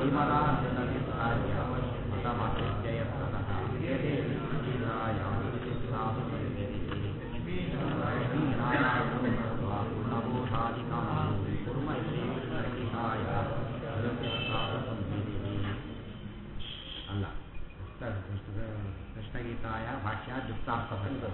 ಅಲ್ಲ ಕೃಷ್ಣಗೀತಾಯ ಭಾಷ್ಯ ದುಕ್ತಾರ್ಥ ಬಂತು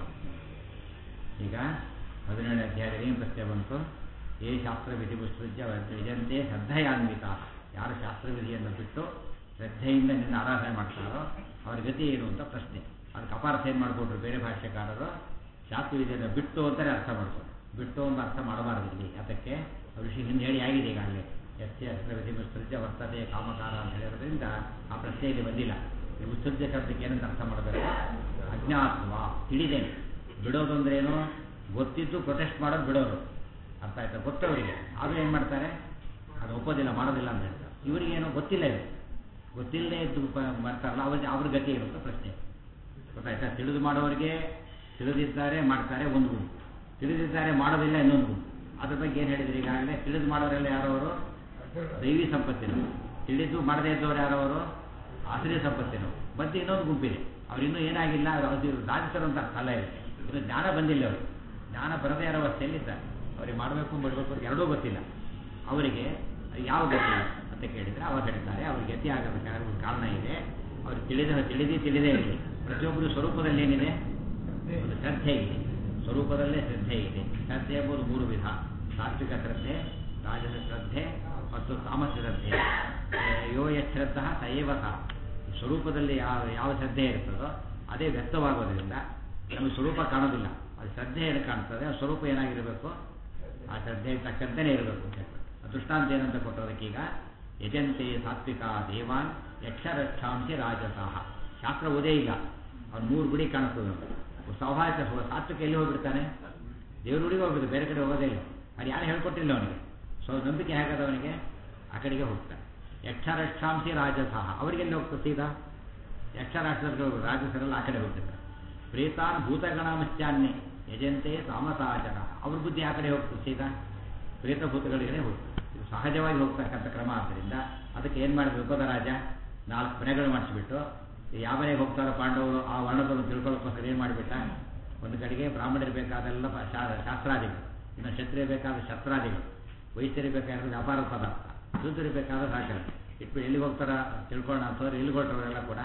ಈಗ ಹದಿನೇಳನೇ ಅಧ್ಯಾಯದಲ್ಲಿ ಏನು ಪ್ರಶ್ನೆ ಬಂತು ಏ ಶಾಸ್ತ್ರ ವಿಧಿ ಮುತ್ಸೃಜ್ಯ ವಿಜಂತೆ ಶ್ರದ್ಧೆಯಾನ್ವಿತ ಯಾರು ಶಾಸ್ತ್ರವಿಧಿಯನ್ನು ಬಿಟ್ಟು ಶ್ರದ್ಧೆಯಿಂದ ನಿನ್ನ ಆರಾಧನೆ ಮಾಡ್ತಾರೋ ಅವ್ರ ಗತಿ ಏನು ಅಂತ ಪ್ರಶ್ನೆ ಅದಕ್ಕೆ ಅಪಾರ್ಥ ಏನು ಮಾಡಿಕೊಟ್ರು ಬೇರೆ ಭಾಷೆಕಾರರು ಶಾಸ್ತ್ರವಿಧಿಯನ್ನು ಬಿಟ್ಟು ಅಂತಲೇ ಅರ್ಥ ಮಾಡ್ತಾರೆ ಬಿಟ್ಟು ಅಂತ ಅರ್ಥ ಮಾಡಬಾರ್ದು ಇಲ್ಲಿ ಅದಕ್ಕೆ ಋಷಿ ಹಿಂದೆ ಹೇಳಿ ಆಗಿದೆ ಈಗಾಗಲೇ ಎಸ್ ಅಸ್ತ್ರ ವಿಧಿ ಮುತ್ಸೃಜ್ಯ ವರ್ತದೆ ಕಾಮಕಾರ ಅಂತ ಹೇಳಿರೋದ್ರಿಂದ ಆ ಪ್ರಶ್ನೆ ಇಲ್ಲಿ ಬಂದಿಲ್ಲ ಈ ಮುತ್ಸೃಜ್ಯ ಶಬ್ದಕ್ಕೆ ಏನಂತ ಅರ್ಥ ಮಾಡಬೇಕು ಅಜ್ಞಾತ್ವ ತಿಳಿದೇನೆ ಬಿಡೋದು ಅಂದ್ರೇನು ಗೊತ್ತಿದ್ದು ಪ್ರೊಟೆಸ್ಟ್ ಮಾಡೋದು ಬಿಡೋರು ಅರ್ಥ ಆಯ್ತಾ ಗೊತ್ತವರಿಗೆ ಆದರೂ ಏನು ಮಾಡ್ತಾರೆ ಅದು ಒಪ್ಪೋದಿಲ್ಲ ಮಾಡೋದಿಲ್ಲ ಅಂತ ಹೇಳ್ತಾರೆ ಇವರಿಗೇನು ಗೊತ್ತಿಲ್ಲ ಇದು ಗೊತ್ತಿಲ್ಲದೆ ಇದ್ದು ಪ- ಮಾಡ್ತಾರಲ್ಲ ಅವ್ರಿಗೆ ಅವ್ರ ಗತಿ ಇರುತ್ತೆ ಪ್ರಶ್ನೆ ಗೊತ್ತಾಯ್ತಾ ತಿಳಿದು ಮಾಡೋರಿಗೆ ತಿಳಿದಿದ್ದಾರೆ ಮಾಡ್ತಾರೆ ಒಂದು ಗುಂಪು ತಿಳಿದಿದ್ದಾರೆ ಮಾಡೋದಿಲ್ಲ ಇನ್ನೊಂದು ಗುಂಪು ಅದ್ರ ಬಗ್ಗೆ ಏನು ಹೇಳಿದ್ರು ಈಗಾಗಲೇ ತಿಳಿದು ಮಾಡೋರೆಲ್ಲ ಯಾರವರು ದೈವಿ ಸಂಪತ್ತಿನವರು ತಿಳಿದು ಮಾಡದೇ ಇದ್ದವರು ಯಾರವರು ಆಶ್ರಯ ಸಂಪತ್ತಿನವರು ಮತ್ತೆ ಇನ್ನೊಂದು ಗುಂಪಿದೆ ಅವ್ರು ಇನ್ನೂ ಏನಾಗಿಲ್ಲ ಅವ್ರು ರಾಜಸರು ಅಂತ ಅರ್ಥ ಅಲ್ಲ ಇದೆ ಇನ್ನು ಜ್ಞಾನ ಬಂದಿಲ್ಲ ಅವರು ಜ್ಞಾನ ಬರದೇ ಇರೋ ಅವಸ್ಥೆಯಲ್ಲಿದ್ದಾರೆ ಅವ್ರಿಗೆ ಮಾಡಬೇಕು ಬಿಡಬೇಕು ಅಂತ ಎರಡೂ ಗೊತ್ತಿಲ್ಲ ಅವರಿಗೆ ಯಾವ ಗತಿ ಅಂತ ಕೇಳಿದರೆ ಅವಾಗ ಹೇಳ್ತಾರೆ ಅವ್ರಿಗೆ ಗತಿ ಆಗಬೇಕಾದ್ರೆ ಒಂದು ಕಾರಣ ಇದೆ ಅವ್ರಿಗೆ ತಿಳಿದ ತಿಳಿದಿ ತಿಳಿದೇ ಇದೆ ಪ್ರತಿಯೊಬ್ಬರು ಸ್ವರೂಪದಲ್ಲಿ ಏನಿದೆ ಒಂದು ಶ್ರದ್ಧೆ ಇದೆ ಸ್ವರೂಪದಲ್ಲೇ ಶ್ರದ್ಧೆ ಇದೆ ಶ್ರದ್ಧೆ ಎಂಬುದು ಮೂರು ವಿಧ ಸಾತ್ವಿಕ ಶ್ರದ್ಧೆ ರಾಜಸ ಶ್ರದ್ಧೆ ಮತ್ತು ತಾಮಸ ಶ್ರದ್ಧೆ ಏ, ಯೋ ಯಶ್ರದ್ಧ ಸಯೇವ ಸಹ ಸ್ವರೂಪದಲ್ಲಿ ಯಾವ ಯಾವ ಶ್ರದ್ಧೆ ಇರ್ತದೋ ಅದೇ ವ್ಯಕ್ತವಾಗೋದ್ರಿಂದ ನಮಗೆ ಸ್ವರೂಪ ಕಾಣೋದಿಲ್ಲ ಅದು ಶ್ರದ್ಧೆ ಏನು ಕಾಣ್ತದೆ ಆ ಸ್ವರೂಪ ಏನಾಗಿರಬೇಕು ಆ ಶ್ರದ್ಧೆ ತಕ್ಕಂತೆಯೇ ಇರಬೇಕು ಅಂತ ಹೇಳ್ತಾರೆ ಆ ದೃಷ್ಟಾಂತ ಏನಂತ ಕೊಟ್ಟೋದಕ್ಕೀಗ ಯಜಂತೆ ಸಾತ್ವಿಕ ದೇವಾನ್ ಯಕ್ಷರಕ್ಷಾಂಸಿ ರಾಜಸಾಹ ಶಾಸ್ತ್ರ ಓದೇ ಇಲ್ಲ ಅವ್ನು ಮೂರು ಗುಡಿ ಕಾಣಿಸ್ತದೆ ಅವ್ನಿಗೆ. ಸ್ವಾಭಾವಿಕ ಸ್ವ- ಸಾತ್ವಿಕ ಎಲ್ಲಿ ಹೋಗ್ಬಿಡ್ತಾನೆ ದೇವ್ರ ಗುಡಿಗೆ ಹೋಗ್ಬಿಡ್ತು ಬೇರೆ ಕಡೆ ಹೋಗೋದೇ ಇಲ್ಲ ಅದು ಯಾರು ಹೇಳ್ಕೊಟ್ಟಿಲ್ಲ ಅವನಿಗೆ ಸೊ ನಂಬಿಕೆ ಹೇಗದ ಅವನಿಗೆ ಆ ಕಡೆಗೆ ಹೋಗ್ತಾನೆ ಯಕ್ಷರಕ್ಷಾಂಸಿ ರಾಜಸಾಹ ಅವರಿಗೆಲ್ಲಿ ಹೋಗ್ತದೆ ಸೀದಾ ಯಕ್ಷರಾಷ್ಟ್ರದಲ್ಲಿ ರಾಜಸರೆಲ್ಲ ಆ ಕಡೆ ಹೋಗ್ತಿದ್ದಾರೆ ಪ್ರೇತಾನ್ ಭೂತಗಣಮಶ್ಚಾನ್ಯ ಯಜಂತೆ ಸಾಮಸಾಚನ ಅವ್ರ ಬುದ್ಧಿ ಆ ಕಡೆ ಹೋಗ್ತದೆ ಸೀದಾ ಪ್ರೇತಭೂತಗಳಿಗೆ ಹೋಗ್ತದೆ ಇದು ಸಹಜವಾಗಿ ಹೋಗ್ತಕ್ಕಂಥ ಕ್ರಮ ಆದ್ದರಿಂದ ಅದಕ್ಕೆ ಏನು ಮಾಡಿದ್ರು ವಿಪದ ರಾಜ ನಾಲ್ಕು ಮನೆಗಳು ಮಾಡಿಸ್ಬಿಟ್ಟು ಯಾವ ಮನೆಗೆ ಹೋಗ್ತಾರೋ ಪಾಂಡವರು ಆ ವರ್ಣದನ್ನು ತಿಳ್ಕೊಳ್ಳೋಕ್ಕೋಸ್ಕರ ಏನು ಮಾಡಿಬಿಟ್ಟ ಒಂದು ಕಡೆಗೆ ಬ್ರಾಹ್ಮಣರು ಬೇಕಾದೆಲ್ಲ ಪ- ಶಾ- ಶಾಸ್ತ್ರಾದಿಗಳು ಇನ್ನು ಕ್ಷತ್ರಿಯ ಬೇಕಾದ ಶಸ್ತ್ರಾದಿಗಳು ವೈದ್ಯರಿಗೆ ಬೇಕಾದ ವ್ಯಾಪಾರ ಪದಾರ್ಥ ಶೂದ್ರರಿಗೆ ಬೇಕಾದ ಸಾಕರೆ ಇಟ್ಬಿಟ್ಟು ಎಲ್ಲಿಗೆ ಹೋಗ್ತಾರ ತಿಳ್ಕೊಳ್ಳೋಣ ಅಂತಂದ್ರೆ ಎಲ್ಲಿಗೆ ಹೊರಟವರೆಲ್ಲ ಕೂಡ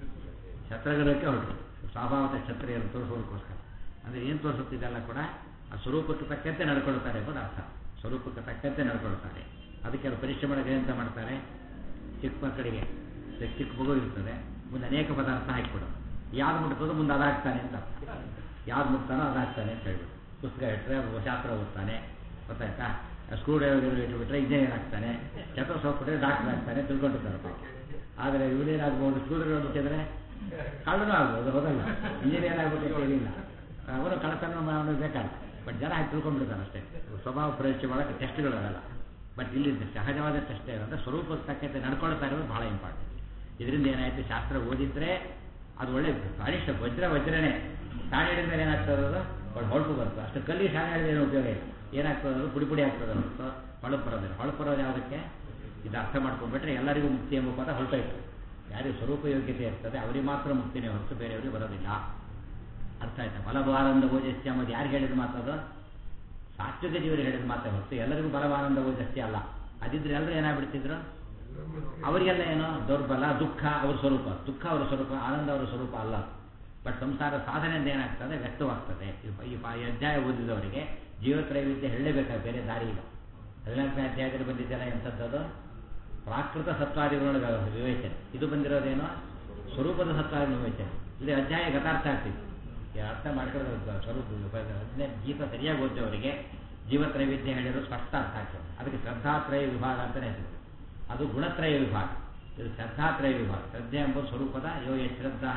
ಛತ್ರಗರಕ್ಕೆ ಹೊರಟರು ಸ್ವಾಭಾವಿಕ ಕ್ಷತ್ರಿಯರು ತೋರಿಸೋದಕ್ಕೋಸ್ಕರ ಅಂದರೆ ಏನು ತೋರಿಸುತ್ತಿದ್ದೆಲ್ಲ ಕೂಡ ಆ ಸ್ವರೂಪಕ್ಕೆ ತಕ್ಕಂತೆ ನಡ್ಕೊಳ್ತಾರೆ ಎಂಬುದು ಅರ್ಥ ಸ್ವರೂಪಕ್ಕೆ ತಕ್ಕಂತೆ ನಡ್ಕೊಳ್ತಾರೆ ಅದಕ್ಕೆ ಅವರು ಪರೀಕ್ಷೆ ಮಾಡೋದು ಏನಂತ ಮಾಡ್ತಾರೆ ಚಿಕ್ಕ ಮಕ್ಕಳಿಗೆ ಚಿಕ್ಕ ಚಿಕ್ಕ ಮಗು ಇರ್ತದೆ ಮುಂದೆ ಅನೇಕ ಪದಾರ್ಥ ಹಾಕಿಬಿಡೋದು ಯಾವ್ದು ಮುಟ್ತದೋ ಮುಂದೆ ಅದಾಗ್ತಾನೆ ಅಂತ ಅರ್ಥ ಯಾವ್ದು ಮುಟ್ತಾನೋ ಅದಾಗ್ತಾನೆ ಅಂತ ಹೇಳ್ಬಿಟ್ಟು ಪುಸ್ತಕ ಇಟ್ಟರೆ ಶಾಸ್ತ್ರ ಓದ್ತಾನೆ ಗೊತ್ತಾಯ್ತಾ ಸ್ಕ್ರೂ ಡ್ರೈವರ್ ಇಟ್ಬಿಟ್ರೆ ಇಂಜಿನಿಯರ್ ಆಗ್ತಾನೆ ಚತುರ್ಸೋಪ್ ಬಿಟ್ಟರೆ ಡಾಕ್ಟರ್ ಆಗ್ತಾನೆ ತಿಳ್ಕೊಂಡಿರ್ತಾರೆ ಪಾಪ ಆದರೆ ಇವನೇನಾಗ್ಬೋದು ಸ್ಕ್ರೂ ಡ್ರೈವರ್ ಬಿಟ್ಟಿದ್ರೆ ಕಳ್ಳನೂ ಆಗ್ಬೋದು ಹೌದಲ್ಲ ಇಂಜಿನಿಯರ್ ಆಗ್ಬಿಟ್ಟು ಏನಿಲ್ಲ ಅವನು ಕಳತನ ಅವನು ಬೇಕಾದ ಬಟ್ ಜನ ಹಾಕಿ ತಿಳ್ಕೊಂಡ್ಬಿಡ್ತಾರೆ ಅಷ್ಟೇ ಸ್ವಭಾವ ಪರೀಕ್ಷೆ ಮಾಡೋಕ್ಕೆ ಟೆಸ್ಟ್ಗಳಲ್ಲ ಬಟ್ ಇಲ್ಲಿ ಸಹಜವಾದ ಟೆಸ್ಟ್ ಏನಂದ್ರೆ ಸ್ವರೂಪಕ್ಕೆ ತಕ್ಕಂತೆ ನಡ್ಕೊಳ್ತಾ ಇರೋದು ಬಹಳ ಇಂಪಾರ್ಟೆಂಟ್ ಇದರಿಂದ ಏನಾಯ್ತು ಶಾಸ್ತ್ರ ಓದಿದ್ರೆ ಅದು ಒಳ್ಳೆ ಬಲಿಷ್ಠ ವಜ್ರ ವಜ್ರನೇ ಸಾಣೆ ಹಿಡಿದ್ರೆ ಏನಾಗ್ತದೆ ಅದು ಒಳ್ಳೆ ಹೊಳಪು ಬರುತ್ತೆ ಅಷ್ಟು ಕಲ್ಲಿ ಸಾಣೆ ಹಿಡಿದ್ರೆ ಏನು ಉಪಯೋಗ ಇಲ್ಲ ಏನಾಗ್ತದೆ ಅದು ಪುಡಿ ಪುಡಿ ಆಗ್ತದೆ ಹೊರತು ಹೊಳಪು ಬರೋದಿಲ್ಲ ಹೊಳಪು ಬರೋದು ಯಾವುದಕ್ಕೆ ಇದು ಅರ್ಥ ಮಾಡ್ಕೊಂಡ್ಬಿಟ್ರೆ ಎಲ್ಲರಿಗೂ ಮುಕ್ತಿ ಎಂಬ ಪದ ಹೊರಟೋಯ್ತು ಯಾರಿಗೆ ಸ್ವರೂಪ ಯೋಗ್ಯತೆ ಇರ್ತದೆ ಅವರಿಗೆ ಮಾತ್ರ ಮುಕ್ತಿನೇ ಹೊರತು ಬೇರೆಯವರಿಗೆ ಬರೋದಿಲ್ಲ ಅರ್ಥ ಆಯ್ತಾ ಬಲಭಾನಂದ ಓಜಸ್ಯ ಅಂಬುದು ಯಾರು ಹೇಳಿದ ಮಾತದು ಸಾತ್ವಿಕ ಜೀವರಿಗೆ ಹೇಳಿದ ಮಾತೇ ಹೊರತು ಎಲ್ಲರಿಗೂ ಬಲಭಾನಂದ ಓಜಸ್ಯ ಅಲ್ಲ ಅದಿದ್ರೆ ಎಲ್ಲರೂ ಏನಾಗ್ಬಿಡ್ತಿದ್ರು ಅವರಿಗೆಲ್ಲ ಏನು ದೌರ್ಬಲ ದುಃಖ ಅವ್ರ ಸ್ವರೂಪ ದುಃಖ ಅವರ ಸ್ವರೂಪ ಆನಂದ ಅವರ ಸ್ವರೂಪ ಅಲ್ಲ ಬಟ್ ಸಂಸಾರ ಸಾಧನೆಯಿಂದ ಏನಾಗ್ತದೆ ವ್ಯಕ್ತವಾಗ್ತದೆ ಈ ಪ- ಈ ಪ- ಈ ಅಧ್ಯಾಯ ಓದಿದವರಿಗೆ ಜೀವತ್ರೈವಿಧ್ಯ ಹೇಳಲೇಬೇಕಾದ್ರೆ ಬೇರೆ ದಾರಿ ಇಲ್ಲ ಹದಿನಾಲ್ಕನೇ ಅಧ್ಯಾಯದಲ್ಲಿ ಬಂದಿದ್ದೆಲ್ಲ ಎಂಥದ್ದು ಪ್ರಾಕೃತ ಸತ್ವಾದಿಗಳ ವಿವೇಚನೆ ಇದು ಬಂದಿರೋದೇನು ಸ್ವರೂಪದ ಸತ್ವಾದಿ ವಿವೇಚನೆ ಇದು ಅಧ್ಯಾಯ ಗತಾರ್ಥ ಆಗ್ತಿತ್ತು ಈ ಅರ್ಥ ಮಾಡ್ಕೊಳ್ಳೋದು ಸ್ವರೂಪ ಅದನ್ನೇ ಗೀತ ಸರಿಯಾಗಿ ಓದಿದವರಿಗೆ ಜೀವತ್ರೈವಿಧ್ಯ ಹೇಳಿರೋ ಸ್ಪಷ್ಟ ಅರ್ಥ ಆಗ್ತದೆ ಅದಕ್ಕೆ ಶ್ರದ್ಧಾತ್ರಯ ವಿಭಾಗ ಅಂತಲೇ ಹೆಸರು ಅದು ಗುಣತ್ರಯ ವಿಭಾಗ ಇದು ಶ್ರದ್ಧಾತ್ರಯ ವಿಭಾಗ ಶ್ರದ್ಧೆ ಎಂಬುದು ಸ್ವರೂಪದ ಯೋ ಯಶ್ರದ್ಧ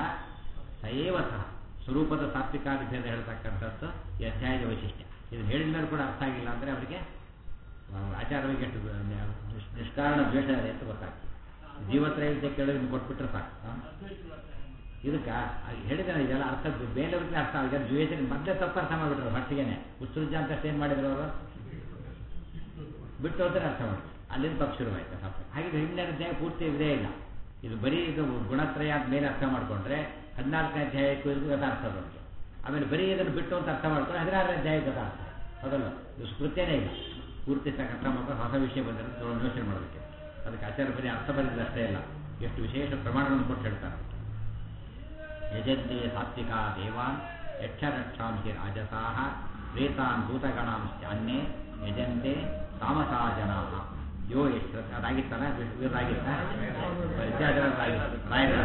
ಸಯೇವ ಸಹ ಸ್ವರೂಪದ ಸಾತ್ವಿಕಾದಿ ಭೇದ ಹೇಳ್ತಕ್ಕಂಥದ್ದು ಈ ಅಧ್ಯಾಯದ ವೈಶಿಷ್ಟ್ಯ ಇದು ಹೇಳಿದ ಮೇಲೆ ಕೂಡ ಅರ್ಥ ಆಗಿಲ್ಲ ಅಂದರೆ ಅವರಿಗೆ ಆಚಾರವಾಗಿ ಎಷ್ಟು ನಿಷ್- ನಿಷ್ಕಾರಣ ದ್ವೇಷ ಇದೆ ಅಂತ ಗೊತ್ತಾಗ್ತದೆ ಜೀವತ್ರೈವಿಧ್ಯ ಕೇಳೋದನ್ನು ಕೊಟ್ಬಿಟ್ರೆ ಸಾಕು ಹ? ಇದಕ್ಕೆ ಹೇಳಿದ್ರೆ ಇದೆಲ್ಲ ಅರ್ಥ ಬೇರೆಯವ್ರಿಗೆ ಅರ್ಥ ಆಗಿದೆ ದ್ವೇಷಕ್ಕೆ ಮತ್ತೆ ತಪ್ಪು ಅರ್ಥ ಮಾಡಿಬಿಟ್ರು ಹೊಟ್ಟಿಗೆನೆ ಉತ್ಸೃಜ ಅಂತ ಏನು ಮಾಡಿದ್ರು ಅವರು ಬಿಟ್ಟು ಹೋದ್ರೆ ಅರ್ಥ ಮಾಡಿ ಅಲ್ಲಿಂದ ತಪ್ಪು ಶುರುವಾಯ್ತು ಸಾತ್ವಿಕ ಹಾಗೆ ಹಿಂದಿನ ಅಧ್ಯಾಯ ಪೂರ್ತಿ ಇದೇ ಇಲ್ಲ ಇದು ಬರೀ ಇದು ಗುಣತ್ರಯ ಆದ್ಮೇಲೆ ಅರ್ಥ ಮಾಡ್ಕೊಂಡ್ರೆ ಹದಿನಾಲ್ಕನೇ ಅಧ್ಯಾಯಕ್ಕೂ ಇದಕ್ಕೂ ಯಥಾರ್ಥ ಬಂತು ಆಮೇಲೆ ಬರೀ ಇದನ್ನು ಬಿಟ್ಟು ಅಂತ ಅರ್ಥ ಮಾಡ್ಕೊಂಡು ಹದಿನಾರನೇ ಅಧ್ಯಾಯಕ್ಕೆ ಯಥಾರ್ಥ ಹೌದಲ್ಲ ಇದು ಸ್ಮೃತಿಯೇ ಇಲ್ಲ ಪೂರ್ತಿ ತಕ್ಕ ಅರ್ಥ ಮಾಡ್ಕೊಂಡು ಹೊಸ ವಿಷಯ ಬಂದರೆ ತೊಗೊಂಡು ಯೋಚನೆ ಮಾಡಬೇಕು ಅದಕ್ಕೆ ಆಚಾರ ಬರೀ ಅರ್ಥ ಬರೆದಿದ್ದಷ್ಟೇ ಇಲ್ಲ ಎಷ್ಟು ವಿಶೇಷ ಪ್ರಮಾಣವನ್ನು ಕೊಟ್ಟು ಹೇಳ್ತಾರೆ ಯಜಂತೆ ಸಾತ್ವಿಕಾ ದೇವಾನ್ ಯಕ್ಷರಕ್ಷಾಂಸಿ ರಾಜಸಾಹ ಪ್ರೇತಾನ್ ಭೂತಗಣಾಂಶ್ಚಾನ್ಯೇ ಯಜಂತೆ ತಾಮಸಾ ಜನಾ ಯೋ ಯಕ್ಷ ಅದಾಗಿತ್ತಲ್ಲ ಇದಾಗಿತ್ತ ರಾಯರ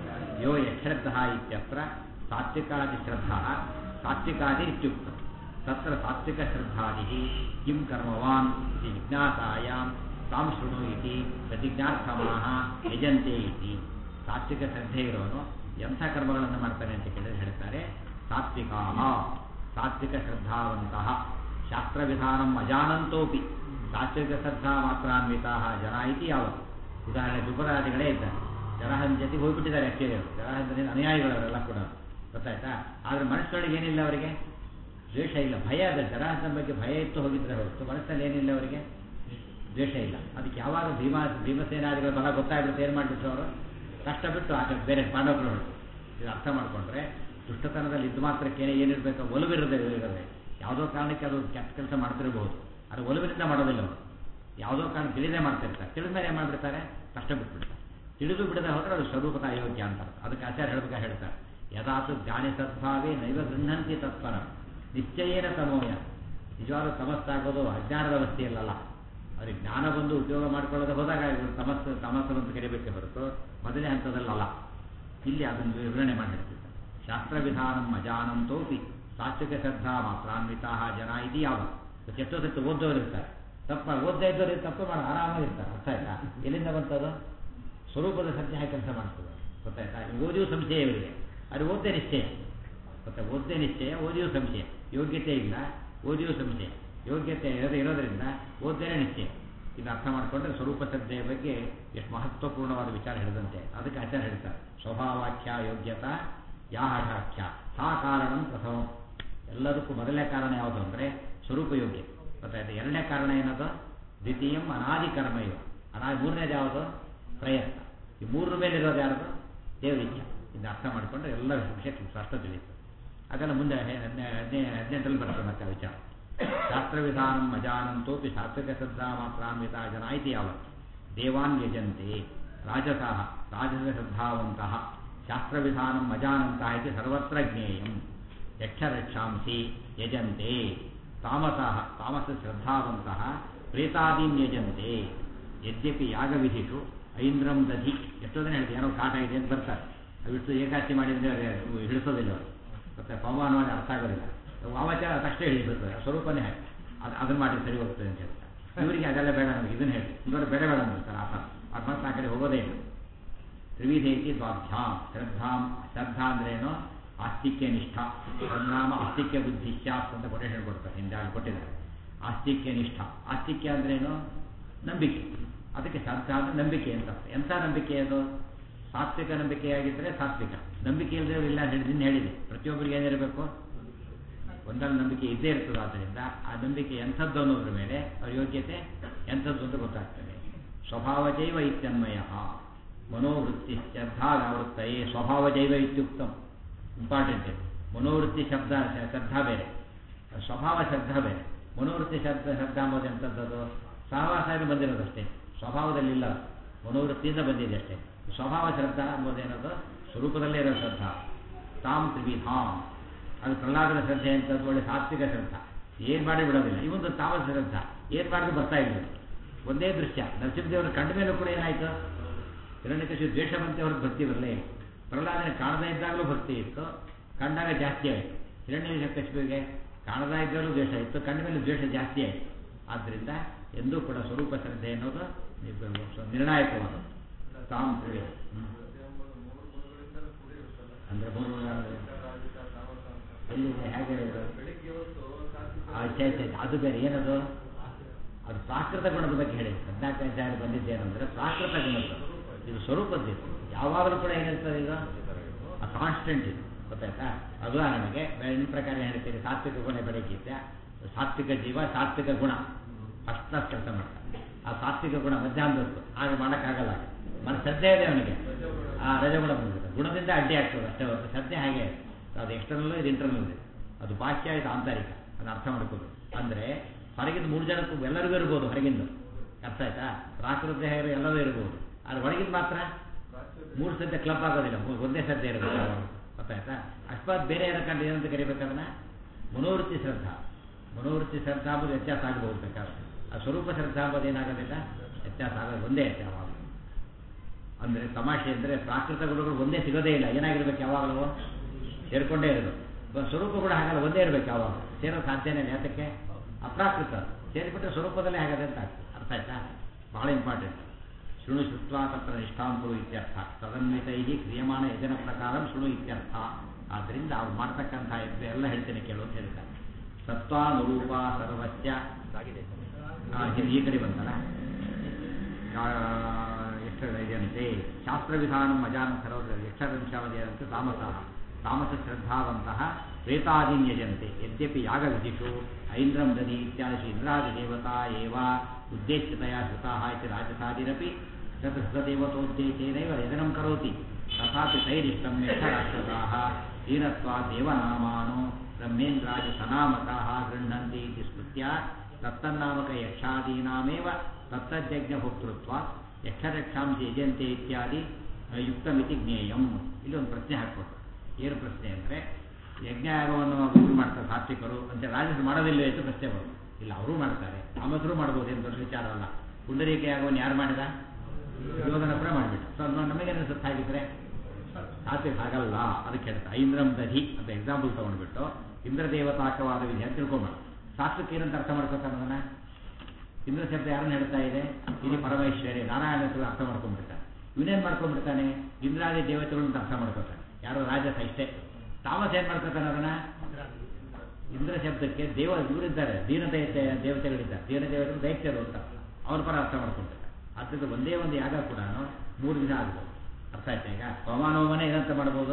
ಯೋ ಯಶ್ರದ್ಧ ಇತ್ಯತ್ರ ಸಾತ್ವಿಕಾದಿ ಶ್ರದ್ಧಾ ಸಾತ್ವಿಕಾದಿ ಇತ್ಯುಕ್ತ ತತ್ರ ಸಾತ್ವಿಕ ಶ್ರದ್ಧಾದಿ ಕಿಂ ಕರ್ಮವಾನ್ ಇತಿ ಜಿಜ್ಞಾಸಾಯಾಂ ತಾಂ ಶೃಣು ಇತಿ ಪ್ರತಿಜ್ಞಾರ್ಥಮಾಹ ಯಜಂತೆ ಇತಿ ಸಾತ್ವಿಕ ಶ್ರದ್ಧೆ ಇರೋನು ಎಂಥ ಕರ್ಮಗಳನ್ನು ಮಾಡ್ತಾನೆ ಅಂತ ಕೇಳಿದ್ರೆ ಹೇಳ್ತಾರೆ ಸಾತ್ವಿಕಾ ಸಾತ್ವಿಕ ಶ್ರದ್ಧಾವಂತಹ ಶಾಸ್ತ್ರವಿಧಾನಂ ಅಜಾನಂತೋಪಿ ಸಾತ್ವಿಕ ಶ್ರದ್ಧಾ ಮಾತ್ರಾನ್ವಿತಾ ಜನ ಇತಿ ಯಾವತ್ತು ಉದಾಹರಣೆ ದುಪರಾದಿಗಳೇ ಇದ್ದಾರೆ ಜರಹನ್ ಜೊತೆಗೆ ಹೋಗ್ಬಿಟ್ಟಿದ್ದಾರೆ ಆ್ಯಕ್ಚುಲಿ ಅವರು ಜರಹಂತನಿಂದ ಅನುಯಾಯಿಗಳವರೆಲ್ಲ ಕೂಡ ಗೊತ್ತಾಯ್ತಾ ಆದರೆ ಮನಸ್ಸೊಳಗೆ ಏನಿಲ್ಲ ಅವರಿಗೆ ದ್ವೇಷ ಇಲ್ಲ ಭಯ ಅದ ಜರಾಸನ ಬಗ್ಗೆ ಭಯ ಇತ್ತು ಹೋಗಿದ್ರೆ ಹೊರತು ಮನಸ್ಸಲ್ಲಿ ಏನಿಲ್ಲ ಅವರಿಗೆ ದ್ವೇಷ ಇಲ್ಲ ಅದಕ್ಕೆ ಯಾವಾಗ ಭೀಮಾ ಭೀಮಸೇನಾದಿಗಳ ಬಲ ಗೊತ್ತಾಗ್ಬಿಟ್ಟು ಏನು ಮಾಡಿಬಿಟ್ರು ಅವರು ಕಷ್ಟ ಬಿಟ್ಟು ಆಗ ಬೇರೆ ಪಾಂಡವರು ಹೊರಟು ಇದು ಅರ್ಥ ಮಾಡಿಕೊಂಡ್ರೆ ದುಷ್ಟತನದಲ್ಲಿ ಇದ್ದು ಮಾತ್ರಕ್ಕೇನೆ ಏನಿರಬೇಕು ಒಲವಿರದೆ ಇರದೆ ಯಾವುದೋ ಕಾರಣಕ್ಕೆ ಅದು ಕೆಟ್ಟ ಕೆಲಸ ಮಾಡ್ತಿರಬಹುದು ಅದು ಒಲವಿನಿಂದ ಮಾಡೋದಿಲ್ಲ ಅವರು ಯಾವುದೋ ಕಾರಣ ತಿಳಿದೇ ಮಾಡ್ತಿರ್ತಾರೆ ತಿಳಿದ ಮೇಲೆ ಏನು ಮಾಡಿಬಿಡ್ತಾರೆ ಕಷ್ಟ ಬಿಟ್ಬಿಡ್ತಾರೆ ತಿಳಿದು ಬಿಡದೆ ಹೋದ್ರೆ ಅದು ಸ್ವರೂಪದ ಅಯೋಗ್ಯ ಅಂತ ಅದಕ್ಕೆ ಆಚಾರ್ಯ ಹೇಳ್ಬೇಕಾ ಹೇಳ್ತಾರೆ ಯದಾತು ಜ್ಞಾನಿ ಸದ್ಭಾವೇ ನೈವ ಗೃಹಂತಿ ತತ್ಪರ ನಿಶ್ಚಯೇನ ತಮೋಯ ನಿಜವಾದ ತಮಸ್ಸಾಗೋದು ಅಜ್ಞಾನದ ಅವಸ್ಥೆಯಲ್ಲಲ್ಲ ಅವ್ರಿಗೆ ಜ್ಞಾನ ಬಂದು ಉಪಯೋಗ ಮಾಡ್ಕೊಳ್ಳೋದು ಹೋದಾಗ ಇವರು ತಮಸ್ಸು ತಮಸ್ಸು ಅಂತ ಕರಿಬೇಕೆ ಹೊರತು ಮೊದಲನೇ ಹಂತದಲ್ಲಲ್ಲ ಇಲ್ಲಿ ಅದನ್ನು ವಿವರಣೆ ಮಾಡಿ ಹೇಳ್ತಿದ್ದಾರೆ ಶಾಸ್ತ್ರವಿಧಾನಂ ಅಜಾನಂತೋಪಿ ಸಾತ್ವಿಕ ಶ್ರದ್ಧಾ ಮಾತ್ರಾನ್ವಿತಾ ಜನ ಇದು ಯಾವ ಎಷ್ಟೋ ಸತ್ತು ಓದೋರು ಇರ್ತಾರೆ ತಪ್ಪ ಓದ್ತಾ ಇದ್ದವ್ರು ತಪ್ಪು ಮಾಡಿ ಆರಾಮಾಗಿರ್ತಾರೆ ಅರ್ಥ ಆಯ್ತಾ ಎಲ್ಲಿಂದ ಬಂತದು ಸ್ವರೂಪದ ಸತ್ಯ ಹಾಕಿ ಕೆಲಸ ಮಾಡ್ತದೆ ಗೊತ್ತಾಯ್ತಾ ಓದಿಯೂ ಸಂಶಯ ಇವರಿಗೆ ಅದು ಓದ್ದೇ ನಿಶ್ಚಯ ಮತ್ತೆ ಓದ್ದೇ ನಿಶ್ಚಯ ಓದಿಯೂ ಸಂಶಯ ಯೋಗ್ಯತೆ ಇಲ್ಲ ಓದಿಯೂ ಸಂಶಯ ಯೋಗ್ಯತೆ ಇರೋದು ಇರೋದರಿಂದ ಓದ್ದೇನೆ ನಿಶ್ಚಯ ಇದು ಅರ್ಥ ಮಾಡಿಕೊಂಡ್ರೆ ಸ್ವರೂಪ ಶ್ರದ್ಧೆಯ ಬಗ್ಗೆ ಎಷ್ಟು ಮಹತ್ವಪೂರ್ಣವಾದ ವಿಚಾರ ಹೇಳಿದಂತೆ ಅದಕ್ಕೆ ಆಚಾರ ಹೇಳ್ತಾರೆ ಸ್ವಭಾವಾಖ್ಯ ಯೋಗ್ಯತಾ ಯಾಹಾಖ್ಯ ಸಾ ಕಾರಣಂ ಪ್ರಥಮಂ ಎಲ್ಲದಕ್ಕೂ ಮೊದಲನೇ ಕಾರಣ ಯಾವುದು ಅಂದರೆ ಸ್ವರೂಪ ಯೋಗ್ಯ ಗೊತ್ತಾಯ್ತು ಎರಡನೇ ಕಾರಣ ಏನದು ದ್ವಿತೀಯಂ ಅನಾದಿ ಕರ್ಮ ಇವ ಅನಾದಿ ಮೂರನೇದು ಯಾವುದು ಪ್ರಯತ್ನ ಈ ಮೂರರ ಮೇಲೆ ಇರೋದು ಯಾರ್ದು ದೇವರಿಚ್ಛ ಇದನ್ನ ಅರ್ಥ ಮಾಡಿಕೊಂಡ್ರೆ ಎಲ್ಲ ವಿಷಯ ಸ್ಪಷ್ಟ ತಿಳಿಯುತ್ತೆ ಅದೆಲ್ಲ ಮುಂದೆ ಹದಿನೇ ಹದಿನೆಂಟರಲ್ಲಿ ಬರ್ತದೆ ಮತ್ತೆ ಆ ವಿಚಾರ ಶಾಸ್ತ್ರವಿಧಾನಂ ಅಜಾನಂತೋಪಿ ಸಾತ್ವಿಕ ಶ್ರದ್ಧಾ ಮಾತ್ರಾನ್ವಿತ ಜನ ಇತಿ ಯಾವತ್ತು ದೇವಾನ್ ಯಜಂತೆ ರಾಜಸಃ ರಾಜಸ ಶ್ರದ್ಧಾವಂತಹ ಶಾಸ್ತ್ರವಿಧಾನಂ ಅಜಾನಂತಹ ಇತಿ ಸರ್ವತ್ರ ಜ್ಞೇಯಂ ಯಕ್ಷರಕ್ಷಾಂಸಿ ಯಜಂತೆ ತಾಮಸಃ ತಾಮಸ ಶ್ರದ್ಧಾವಂತಹ ಪ್ರೇತಾದೀನ್ ಯಜಂತೆ ಯದ್ಯಪಿ ಯಾಗವಿಧಿಷು ಐಂದ್ರಂ ದಧಿ ಎಷ್ಟೋ ದಿನ ಹೇಳ್ತೀವಿ ಏನೋ ಕಾಟ ಇದೆ ಅಂತ ಬರ್ತಾರೆ ಅವಿಷ್ಟು ಏಕಾಸ್ತಿ ಮಾಡಿದ್ರೆ ಹಿಡಿಸೋದಿಲ್ಲ ಅವರು ಮತ್ತೆ ಪವಮಾನವಾಗಿ ಅರ್ಥ ಆಗೋದಿಲ್ಲ ವಾಮಾಚಾರ ತಕ್ಷಣ ಹೇಳಿಬಿಡ್ತಾರೆ ಸ್ವರೂಪನೇ ಹಾಕಿ ಅದು ಅದನ್ನ ಮಾಡಿ ಸರಿ ಹೋಗ್ತದೆ ಅಂತ ಹೇಳ್ತಾರೆ ಇವರಿಗೆ ಅದೆಲ್ಲ ಬೇಡ ನಮಗೆ ಇದನ್ನ ಹೇಳಿ ಇವರು ಬೇಡ ಬೇಡ ಅಂತಾರೆ ಆತ ಅದು ಮತ್ತೆ ಆ ಕಡೆ ಹೋಗೋದೇ ಇಲ್ಲ ತ್ರಿವಿಧೇತಿ ದ್ವಾಭ್ಯಾಂ ಶ್ರದ್ಧಾಂ ಶ್ರದ್ಧಾ ಅಂದ್ರೇನು ಆಸ್ತಿಕ್ಯ ನಿಷ್ಠ ಪರಿಣಾಮ ಆಸ್ತಿಕ್ಯ ಬುದ್ಧಿ ಶಾಸ್ತ್ರ ಅಂತ ಕೊಟೇಶನ್ ಕೊಡ್ತಾರೆ ಹಿಂದೆ ಅಲ್ಲಿ ಕೊಟ್ಟಿದ್ದಾರೆ ಆಸ್ತಿಕ್ಯ ನಿಷ್ಠ ಆಸ್ತಿಕ್ಯ ಅಂದ್ರೇನು ನಂಬಿಕೆ ಅದಕ್ಕೆ ಶ್ರದ್ಧಾ ಅಂದ್ರೆ ನಂಬಿಕೆ ಅಂತ ಎಂಥ ನಂಬಿಕೆ ಅದು ಸಾತ್ವಿಕ ನಂಬಿಕೆಯಾಗಿದ್ದರೆ ಸಾತ್ವಿಕ ನಂಬಿಕೆ ಇಲ್ಲದೆ ಇಲ್ಲ ನಿನ್ನೆ ಹೇಳಿದೆ ಪ್ರತಿಯೊಬ್ಬರಿಗೆ ಏನಿರಬೇಕು ಒಂದಲ್ಲ ನಂಬಿಕೆ ಇದ್ದೇ ಇರ್ತದೆ ಆದ್ದರಿಂದ ಆ ನಂಬಿಕೆ ಎಂಥದ್ದು ಅನ್ನೋದ್ರ ಮೇಲೆ ಅವ್ರ ಯೋಗ್ಯತೆ ಎಂಥದ್ದು ಅಂತ ಗೊತ್ತಾಗ್ತದೆ ಸ್ವಭಾವಜೈವ ಇತ್ಯನ್ವಯ ಮನೋವೃತ್ತಿ ಶ್ರದ್ಧಾ ವ್ಯಾವೃತ್ತಯೇ ಸ್ವಭಾವಜೈವ ಇತ್ಯುಕ್ತಂ ಇಂಪಾರ್ಟೆಂಟ್ ಇದೆ ಮನೋವೃತ್ತಿ ಶಬ್ದ ಶ್ರದ್ಧಾ ಬೇರೆ ಸ್ವಭಾವ ಶ್ರದ್ಧಾ ಬೇರೆ ಮನೋವೃತ್ತಿ ಶಬ್ದ ಶ್ರದ್ಧಾ ಅಂಬೋದು ಎಂಥದ್ದು ಸಹವಾಸ ಬಂದಿರೋದಷ್ಟೇ ಸ್ವಭಾವದಲ್ಲಿಲ್ಲ ಮನೋವೃತ್ತಿಯಿಂದ ಬಂದಿದೆ ಅಷ್ಟೇ ಸ್ವಭಾವ ಶ್ರದ್ಧಾ ಎಂಬುದೇನದು ಸ್ವರೂಪದಲ್ಲೇ ಇರೋ ಶ್ರದ್ಧಾ ತಾಮ್ ತ್ರಿವಿಧಾಮ್ ಅದು ಪ್ರಹ್ಲಾದನ ಶ್ರದ್ಧೆ ಅಂತ ಒಳ್ಳೆ ಸಾತ್ವಿಕ ಶ್ರದ್ಧಾ ಏನು ಮಾಡಿ ಬಿಡೋದಿಲ್ಲ ಇವೊಂದು ತಾಮಸ ಶ್ರದ್ಧಾ ಏನು ಮಾಡಿದ್ರು ಬರ್ತಾ ಇಲ್ಲ ಒಂದೇ ದೃಶ್ಯ ನರಸಿಂಹದೇವರು ಕಂಡ ಮೇಲೂ ಕೂಡ ಏನಾಯಿತು ಹಿರಣ್ಯಕಶಿ ದ್ವೇಷ ಬಂತೆ ಅವ್ರಿಗೆ ಭಕ್ತಿ ಬರಲೇ ಇಲ್ಲ ಪ್ರಹ್ಲಾದನ ಕಾಣದೇ ಇದ್ದಾಗಲೂ ಭಕ್ತಿ ಇತ್ತು ಕಂಡಾಗ ಜಾಸ್ತಿ ಆಯಿತು ಹಿರಣ್ಯ ಕಶಿಪಿಗೆ ಕಾಣದೇ ಇದ್ದಾಗಲೂ ದ್ವೇಷ ಇತ್ತು ಕಂಡ ಮೇಲೆ ದ್ವೇಷ ಜಾಸ್ತಿ ಆಯಿತು ಆದ್ದರಿಂದ ಎಂದೂ ಕೂಡ ಸ್ವರೂಪ ಶ್ರದ್ಧೆ ಅನ್ನೋದು ನಿರ್ಣಾಯಕವಾದದ್ದು ತಾಮ್ ತ್ರಿವಿ ಅಂದರೆ ಮೂರು ಎಲ್ಲಿದೆ ಹೇಗೆ ಆಯ್ತು ಆಯ್ತು ಅದು ಬೇರೆ ಏನದು ಅದು ಪ್ರಾಕೃತ ಗುಣದ ಬಗ್ಗೆ ಹೇಳಿ ಹದಿನಾಲ್ಕನೇ ಅಧ್ಯಾಯ ಬಂದಿದ್ದೇನೆಂದರೆ ಪ್ರಾಕೃತ ಗುಣದ್ದು ಇದು ಸ್ವರೂಪದ್ದಿದೆ ಯಾವಾಗಲೂ ಕೂಡ ಏನಿರ್ತದೆ ಇದು ಆ ಕಾನ್ಸ್ಟೆಂಟ್ ಇದು ಗೊತ್ತಾಯ್ತಾ ಉದಾಹರಣೆಗೆ ನನ್ನ ಪ್ರಕಾರ ಹೇಳ್ತೀರಿ ಸಾತ್ವಿಕ ಗುಣ ಬೆಳಕಿದ್ದೆ ಸಾತ್ವಿಕ ಜೀವ ಸಾತ್ವಿಕ ಗುಣ ಫಸ್ಟ್ ಕ್ಲಾಸ್ ಕೆಲಸ ಮಾಡ್ತಾರೆ ಆ ಸಾತ್ವಿಕ ಗುಣ ಮಧ್ಯಾಹ್ನದಷ್ಟು ಆಗ ಮಾಡೋಕ್ಕಾಗಲ್ಲ ಮನ ಶ್ರದ್ಧೆ ಇದೆ ಅವನಿಗೆ ಆ ರಜಗುಣ ಬಂದ್ಬಿಡುತ್ತೆ ಗುಣದಿಂದ ಅಡ್ಡಿ ಆಗ್ತದೆ ಅಷ್ಟೇ ಹೊರತು ಶ್ರದ್ಧೆ ಹಾಗೆ ಅದು ಎಕ್ಸ್ಟರ್ನಲ್ ಇದು ಇಂಟರ್ನಲ್ ಇದೆ ಅದು ಬಾಹ್ಯ ಇದು ಆಂತರಿಕ ಅದನ್ನ ಅರ್ಥ ಮಾಡ್ಕೋದು ಅಂದರೆ ಹೊರಗಿಂದ ಮೂರು ಜನಕ್ಕೂ ಎಲ್ಲರಿಗೂ ಇರ್ಬೋದು ಹೊರಗಿಂದ ಅರ್ಥ ಆಯ್ತಾ ಪ್ರಾಕೃತ ದೇಹ ಇರೋ ಎಲ್ಲವೂ ಇರ್ಬೋದು ಆದರೆ ಹೊರಗಿಂದ ಮಾತ್ರ ಮೂರು ಸದ್ಯ ಕ್ಲಬ್ ಆಗೋದಿಲ್ಲ ಮೂ- ಒಂದೇ ಸದ್ಯ ಇರಬೇಕು ಯಾವಾಗಲೂ. ಗೊತ್ತಾಯ್ತಾ ಅಕಸ್ಮಾತ್ ಬೇರೆ ಏನೋ ಕಂಡು ಏನಂತ ಕರಿಬೇಕದನ್ನ ಮನೋವೃತ್ತಿ ಶ್ರದ್ಧಾ ಮನೋವೃತ್ತಿ ಶ್ರದ್ಧಾ ಅಂಬುದು ವ್ಯತ್ಯಾಸ ಆಗಬಹುದು ಬೇಕಾದ್ರೆ ಆ ಸ್ವರೂಪ ಶ್ರದ್ಧಾ ಅಂಬುದು ಏನಾಗೋದಿಲ್ಲ ವ್ಯತ್ಯಾಸ ಆಗೋದು ಒಂದೇ ಐತೆ ಯಾವಾಗಲೂ ಅಂದರೆ ತಮಾಷೆ ಅಂದರೆ ಪ್ರಾಕೃತ ಗುಣಗಳು ಒಂದೇ ಸಿಗೋದೇ ಇಲ್ಲ ಏನಾಗಿರ್ಬೇಕು ಯಾವಾಗಲೂ ಸೇರ್ಕೊಂಡೇ ಇರೋದು ಬ- ಸ್ವರೂಪ ಗುಣ ಹಾಗಲ್ಲ ಒಂದೇ ಇರಬೇಕು ಯಾವಾಗ ಸೇರೋ ಸಾಧ್ಯನೇ ಇಲ್ಲ ಯಾತಕ್ಕೆ ಅಪ್ರಾಕೃತ ಸೇರಿಬಿಟ್ರೆ ಸ್ವರೂಪದಲ್ಲೇ ಆಗದೆ ಅಂತ ಆಗ್ತದೆ ಅರ್ಥ ಆಯ್ತಾ ಬಹಳ ಇಂಪಾರ್ಟೆಂಟ್ ಶೃಣು ಶುತ್ವಾ ತತ್ರ ನಿಷ್ಠಾಂತರು ಇತ್ಯರ್ಥ ತದನ್ವಿತೈ ಕ್ರಿಯಮಾಣ ಯಜನ ಪ್ರಕಾರ ಶೃಣು ಇತ್ಯರ್ಥ ಆದ್ದರಿಂದ ಅವ್ರು ಮಾಡ್ತಕ್ಕಂಥ ಯಜ್ಞ ಎಲ್ಲ ಹೇಳ್ತೇನೆ ಕೇಳು ಅಂತ ಹೇಳ್ತಾರೆ ಸತ್ವಾನುರೂಪ ಸರ್ವಸ್ಯ ಆ, ಇದು ಈ ಕಡೆ ಬಂತಲ್ಲ ಯಕ್ಷರಂತೆ ಶಾಸ್ತ್ರವಿಧಾನ ಅಜಾನ ಸರ್ವ ಯಕ್ಷರಂಶಾವಧಿಯಂತೆ ತಾಮಸ ತಾಮಸ ಶ್ರದ್ಧಾವಂತಹ ಪ್ರೇತಾದೀನ್ ಯಜಂತೆ ಯದ್ಯಪಿ ಯಾಗವಿಧಿಷು ಐಂದ್ರಂ ದದಿ ಇತ್ಯಾದಿ ಇಂದ್ರಾದಿದೇವತಾ ಏವ ಉದ್ದೇಶ್ಯತೆಯ ಶ್ರುತಾಃ ಇತಿ ರಾಜಸಾದಿರಪಿ ತತ್ ಸದೇವತೋದ್ದೇಶೇನೈವ ಯಜನಂ ಕರೋತಿ ತಥಾಪಿ ತೈರಿಷ್ಟಂ ಯಕ್ಷರಾಕ್ಷಸಾಃ ದೀನತ್ವಾದೇವನಾಮಾನೋ ಬ್ರಹ್ಮೇಂದ್ರಾಜ ಸನಾಮಕಾಃ ಗೃಹ್ಣಂತಿ ಇತಿ ಸ್ಮೃತ್ಯ ತತ್ತನ್ನಾಮಕ ಯಕ್ಷಾದೀನಾಮೇವ ತತ್ತಜ್ಞಭೋಕ್ತೃತ್ವ ಯಕ್ಷರಕ್ಷಾಂಸಿ ಯಜಂತೆ ಇತ್ಯಾದಿ ಯುಕ್ತಮಿತಿ ಜ್ಞೇಯಂ ಇಲ್ಲಿ ಒಂದು ಪ್ರಶ್ನೆ ಹಾಕ್ಕೊಟ್ಟು ಏನು ಪ್ರಶ್ನೆ ಅಂದರೆ ಯಜ್ಞ ಯಾಗವನ್ನು ಇದು ಮಾಡ್ತಾರೆ ಸಾತ್ವಿಕರು ಅಂತ ರಾಜರು ಮಾಡೋದಿಲ್ಲ ಅಂತ ಪ್ರಶ್ನೆ ಬರೋದು ಇಲ್ಲ ಅವರು ಮಾಡ್ತಾರೆ ತಾಮಸರು ಮಾಡ್ಬೋದು ಏನು ದೊಡ್ಡ ವಿಚಾರವಲ್ಲ ಪುಂಡರೀಕ ಯಾಗವನ್ನು ಯಾರು ಮಾಡಿದ ಯೋಧನ ಕೂಡ ಮಾಡಿಬಿಟ್ಟು ಸೊ ನಮಗೇನು ಸುತ್ತ ಹಾಗಿದ್ರೆ ಸಾತ್ವಿಕ ಆಗಲ್ಲ ಅದಕ್ಕೆ ಹೇಳ್ತಾರೆ ಐಂದ್ರಂ ದಧಿ ಅಂತ ಎಕ್ಸಾಂಪಲ್ ತೊಗೊಂಡ್ಬಿಟ್ಟು ಇಂದ್ರ ದೇವತಾಕವಾದ ವಿಧಿ ಅಂತ ತಿಳ್ಕೊಂಬೇಡ ಸಾತ್ವಿಕ ಏನಂತ ಅರ್ಥ ಮಾಡ್ಕೊತಾನೆ ಅದನ್ನ ಇಂದ್ರ ಶಬ್ದ ಯಾರನ್ನ ಹೇಳ್ತಾ ಇದೆ ಇಲ್ಲಿ ಪರಮೇಶ್ವರಿ ನಾರಾಯಣ ಅಂತ ಅರ್ಥ ಮಾಡ್ಕೊಂಡ್ಬಿಡ್ತಾನೆ ಇವನೇನ್ ಮಾಡ್ಕೊಂಡ್ಬಿಡ್ತಾನೆ ಇಂದ್ರಾದಿ ದೇವತೆಗಳು ಅಂತ ಅರ್ಥ ಮಾಡ್ಕೊತಾನೆ ಯಾರೋ ರಾಜ ಇಷ್ಟೇ ತಾಮಸ್ ಏನ್ ಮಾಡ್ಕೊತಾನೆ ಅದನ್ನ ಇಂದ್ರ ಶಬ್ದಕ್ಕೆ ದೇವ ಇವರಿದ್ದಾರೆ ದೀನ ದೈತ್ಯ ದೇವತೆಗಳಿದ್ದಾರೆ ದೀನ ದೇವತೆಗಳು ದೈತ್ಯರು ಅಂತ ಅವ್ರ ಪರ ಅರ್ಥ ಮಾಡ್ಕೊಂಡ್ಬಿಡ್ತಾರೆ ಆದ್ದರಿಂದ ಒಂದೇ ಒಂದು ಯಾಗ ಕೂಡ ಮೂರು ದಿನ ಆಗ್ಬೋದು ಅರ್ಥ ಆಯ್ತಾ ಈಗ ಪವಮಾನವಮನೆ ಏನಂತ ಮಾಡ್ಬೋದು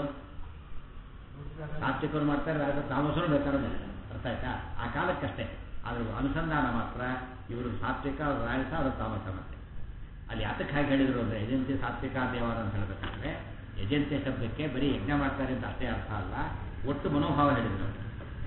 ಸಾತ್ವಿಕರು ಮಾಡ್ತಾರೆ ರಾಜ ತಾಮಸರು ಬೇಕಾದ್ರೆ ಮಾಡ್ತಾರೆ ಅರ್ಥ ಆಯ್ತಾ ಆ ಕಾಲಕ್ಕಷ್ಟೇ ಅದ್ರ ಅನುಸಂಧಾನ ಮಾತ್ರ ಇವರು ಸಾತ್ವಿಕ ಅವ್ರು ರಾಜಸ ಅವರು ತಾಮಸ ಮಾಡ್ತಾರೆ ಅಲ್ಲಿ ಯಾತಕ್ಕೆ ಹಾಗೆ ಹೇಳಿದ್ರು ಅಂದರೆ ಯಜಂತಿ ಸಾತ್ವಿಕ ದೇವಾರ ಅಂತ ಹೇಳ್ಬೇಕಾದ್ರೆ ಯಜಂತಿ ಶಬ್ದಕ್ಕೆ ಬರೀ ಯಜ್ಞ ಮಾಡ್ತಾರೆ ಅಂತ ಅಷ್ಟೇ ಅರ್ಥ ಅಲ್ಲ ಒಟ್ಟು ಮನೋಭಾವ ಹೇಳಿದ್ರು ಅವ್ರು.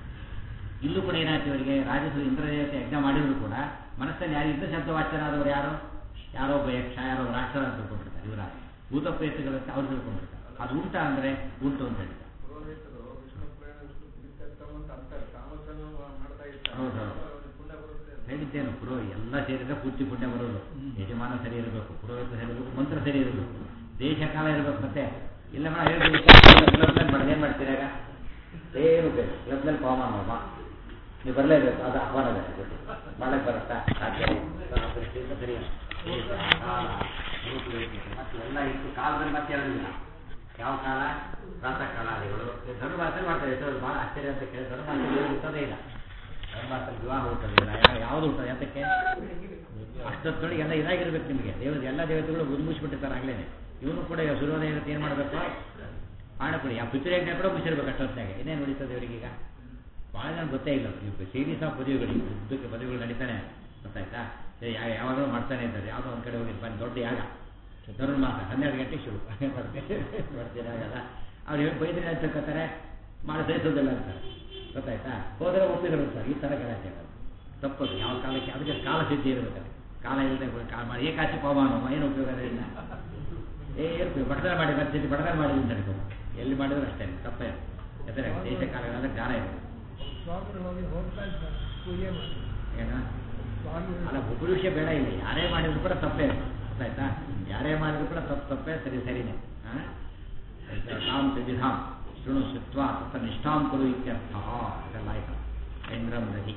ಇಲ್ಲೂ ಕೂಡ ಏನಾಯ್ತು ಇವರಿಗೆ ರಾಜಸು ಇಂದ್ರದೇವತೆ ಯಜ್ಞ ಮಾಡಿದ್ರು ಕೂಡ ಮನಸ್ಸಲ್ಲಿ ಯಾರು ಇಂದ್ರ ಶಬ್ದವಾಚ್ಯರಾದವರು ಯಾರು ಯಾರೋ ಒಬ್ಬ ಯಕ್ಷ ಯಾರೋ ಒಬ್ಬ ರಾಕ್ಷಸ ಅಂತ ತಿಳ್ಕೊಂಡ್ಬಿಡ್ತಾರೆ ಇವರ ಭೂತ ಪ್ರೇತಗಳಂತ ಅವ್ರು ತಿಳ್ಕೊಂಡ್ಬಿಡ್ತಾರೆ ಅದು ಉಂಟ ಅಂದರೆ ಉಂಟು ಅಂತ ಹೇಳ್ತಾರೆ ಪುರೋಹಿತರು ವಿಷ್ಣು ಪುರಾಣ ವಿಷ್ಣು ಪುರಿತರ್ತಮ ಅಂತ ಅಂತಾರೆ ತಾಮಸನ್ನು ಮಾಡ್ತಾ ಇರ್ತಾರೆ ಹೌದು. ಅವ್ರಿಗೆ ಪುಣ್ಯ ಬರುತ್ತೆ ಅಂತ. ಹೇಳಿದ್ದೇನು ಪುರೋ ಎಲ್ಲ ಸೇರಿದ್ರೆ ಪೂರ್ತಿ ಪುಣ್ಯ ಬರೋದು ಯಜಮಾನ ಸರಿ ಇರಬೇಕು ಪುರೋಹಿತ ಸರಿ ಇರಬೇಕು ಮಂತ್ರ ಸರಿ ಇರಬೇಕು ದೇಶ ಕಾಲ ಇರಬೇಕು ಮತ್ತೆ ಇಲ್ಲ ಮೇಡ ಹೇಳ್ತೀವಿ ಕ್ಲಬ್ನಲ್ಲಿ ಮಾಡೋದು ಏನು ಮಾಡ್ತೀರಾ ಈಗ ಏನು ಬೇಕು ಕ್ಲಬ್ನಲ್ಲಿ ಪವಮಾನ ಹೋಮ ನೀವು ಬರಲೇಬೇಕು ಅದು ಆಹ್ವಾನ ಬೇಕು ಗೊತ್ತು ಮಾಡಕ್ಕೆ ಬರುತ್ತಾ ಸಾಧ್ಯ ಇಲ್ಲ. ಆ ದೃಷ್ಟಿಯಿಂದ ಸರಿ ಇಲ್ಲ. ದೇಶ, ಕಾಲ, ರೂಪರೇಖೆ, ಮತ್ತೆ ಎಲ್ಲ ಇತ್ತು ಕಾಲದಲ್ಲಿ ಮತ್ತೆ ಇರೋದಿಲ್ಲ ಯಾವ ಕಾಲ ಪ್ರಾತಃ ಕಾಲಾದಿಗಳು ಧನುರ್ಮಾಸಲ್ಲಿ ಮಾಡ್ತಾರೆ ಎಷ್ಟೋ ಭಾಳ ಆಶ್ಚರ್ಯ ಅಂತ ಕೇಳಿ ಧನುರ್ಮಾಸದಲ್ಲಿ ಹುಟ್ಟೋದೇ ಇಲ್ಲ ಧನುರ್ಮಾಸದಲ್ಲಿ ವಿವಾಹ ಹುಟ್ಟೋದಿಲ್ಲ ಯಾ- ಯಾವುದು ಹುಟ್ಟೋದು ಯಾತಕ್ಕೆ ಅಷ್ಟೊತ್ತೊಳಗೆ ಎಲ್ಲ ಇದಾಗಿರ್ಬೇಕು ನಿಮಗೆ ದೇವ ಎಲ್ಲ ದೇವತೆಗಳು ಮುಗಿಸ್ಬಿಟ್ಟಿರ್ತಾರೆ ಆಗ್ಲೇನೆ ಇವನು ಕೂಡ ಈಗ ಸೂರ್ಯೋದಯ ಇರುತ್ತೆ ಏನು ಮಾಡಬೇಕು ಮಾಡಕೊಡಿ ಆ ಪಿತೃಯಜ್ಞ ಕೂಡ ಮುಗಿಸಿರ್ಬೇಕು ಅಷ್ಟೊತ್ತಿನಾಗೆ ಇನ್ನೇನು ನಡೀತದೆ ಇವರಿಗೀಗ ಭಾಳ ಜನ ಗೊತ್ತೇ ಇಲ್ಲ ಇವು ಸೀರೀಸ್ ಆಫ್ ಮದುವೆಗಳಿಗೆ ಉದ್ದಕ್ಕೆ ಮದುವೆಗಳು ನಡೀತಾನೆ ಗೊತ್ತಾಯ್ತಾ ಏ, ಯಾ- ಯಾವಾಗಲೂ ಮಾಡ್ತಾನೆ ಇದ್ದಾರೆ ಯಾವುದೋ ಒಂದು ಕಡೆ ಹೋಗಿ ಬಂದು ದೊಡ್ಡ ಯಾಗ ಧನುರ್ಮಾಸ ಹನ್ನೆರಡು ಗಂಟೆ ಶುರು ಮಾಡ್ತೀನಿ ಆಗಲ್ಲ ಅವ್ರು ಹೇಳಿ ಬೈದ್ರೆ ಅಂತ ತಿಳ್ಕೊತಾರೆ ಮಾಡಿ ಸಹಿಸೋದಿಲ್ಲ ಅಂತಾರೆ ಗೊತ್ತಾಯ್ತಾ ಹೋದ್ರೆ ಒಪ್ಪಿದ್ರು ಸರ್ ಈ ಥರ ಗಲಾಟೆ ಆಗೋದು. ತಪ್ಪದು ಯಾವ ಕಾಲಕ್ಕೆ ಅದಕ್ಕೆ ಕಾಲ ಸಿದ್ಧಿ ಇರಬೇಕಲ್ಲ ಕಾಲ ಇಲ್ಲದೆ ಕಾಲ ಮಾಡಿ ಏಕಾಚಿ ಪವಮಾನ ಏನು ಉಪಯೋಗ ಅದರಿಂದ ಏ ಇರ್ತೀವಿ ಬಡದಾರ ಮಾಡಿ ಬರ್ತೀವಿ ಬಡದಾರ ಮಾಡಿ ಅಂತ ಅನ್ಕೊಂಡು ಎಲ್ಲಿ ಮಾಡಿದ್ರು ಅಷ್ಟೇ ತಪ್ಪೇ ಯಾಕಂದರೆ ದೇಶ ಕಾಲಗಳಾದ ಜ್ಞಾನ ಇದೆ ಸ್ವಾಮಿಗಳು ಹೋಗಿ ಹೋಗ್ತಾ ಇದ್ದಾರೆ ಪೂಜೆ ಮಾಡಿ ಏನ ಸ್ವಾಮಿಗಳು ಅಲ್ಲ ಒಬ್ಬರು ವಿಷಯ ಬೇಡ ಇಲ್ಲ ಯಾರೇ ಮಾಡಿದ್ರು ಕೂಡ ತಪ್ಪೇ ಗೊತ್ತಾಯ್ತಾ ಯಾರೇ ಮಾಡಿದ್ರು ಕೂಡ ತಪ್ಪು ತಪ್ಪೇ ಸರಿ ಸರಿನೇ ಹಾಂ ತಾಂ ತ್ರಿವಿಧಾಂ ಶೃಣು ಶುತ್ವ ತತ್ತ ನಿಷ್ಠಾಂ ಕುರು ಇತ್ಯರ್ಥ ಇದೆಲ್ಲ ಆಯ್ತು ಐಂದ್ರಂ ನದಿ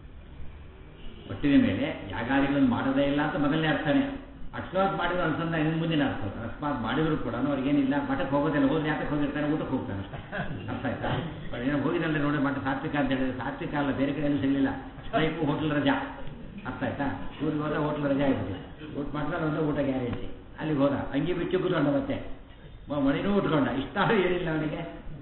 ಒಟ್ಟಿನ ಮೇಲೆ ಯಾಗಾದಿಗಳನ್ನು ಮಾಡೋದೇ ಇಲ್ಲ ಅಂತ ಮೊದಲನೇ ಅರ್ಥನೇ ಅಕಸ್ಮಾತ್ ಮಾಡಿದ್ರು ಅನ್ಸಂದ ಇನ್ನು ಮುಂದಿನ ಅರ್ಥ ಅಕಸ್ಮಾತ್ ಮಾಡಿದ್ರು ಕೂಡ ಅವ್ರಿಗೇನಿಲ್ಲ ಮಠಕ್ಕೆ ಹೋಗೋದಿಲ್ಲ ಹೋದ್ರೆ ಯಾತಕ್ಕೆ ಹೋಗಿರ್ತಾನೆ ಊಟಕ್ಕೆ ಹೋಗ್ತಾನೆ ಅಷ್ಟೇ ಅರ್ಥ ಆಯ್ತಾ ಅವ್ರು ಏನೋ ಹೋಗಿದಲ್ಲಿ ನೋಡಿ ಮಠ ಸಾತ್ವಿಕ ಅಂತ ಹೇಳಿದ್ರೆ ಸಾತ್ವಿಕ ಅಲ್ಲ ಬೇರೆ ಕಡೆ ಎಲ್ಲೂ ಸಿಗಲಿಲ್ಲ ಸ್ಟ್ರೈಕು ಹೋಟ್ಲ್ ರಜಾ ಅರ್ಥ ಆಯ್ತಾ ಊರಿಗೆ ಹೋದ ಹೋಟ್ಲ್ ರಜಾ ಇರ್ತದೆ ಊಟ ಮಾಡಿದ್ರೆ ಒಂದು ಊಟ ಗ್ಯಾರಂಟಿ ಅಲ್ಲಿಗೆ ಹೋದ ಅಂಗಿ ಬಿಚ್ಚು ಕೂತ್ಕೊಂಡ ಮತ್ತೆ ಮ- ಮಣಿನೂ ಉಟ್ಕೊಂಡ ಇಷ್ಟ ಏನಿಲ್ಲ ಅವನಿಗೆ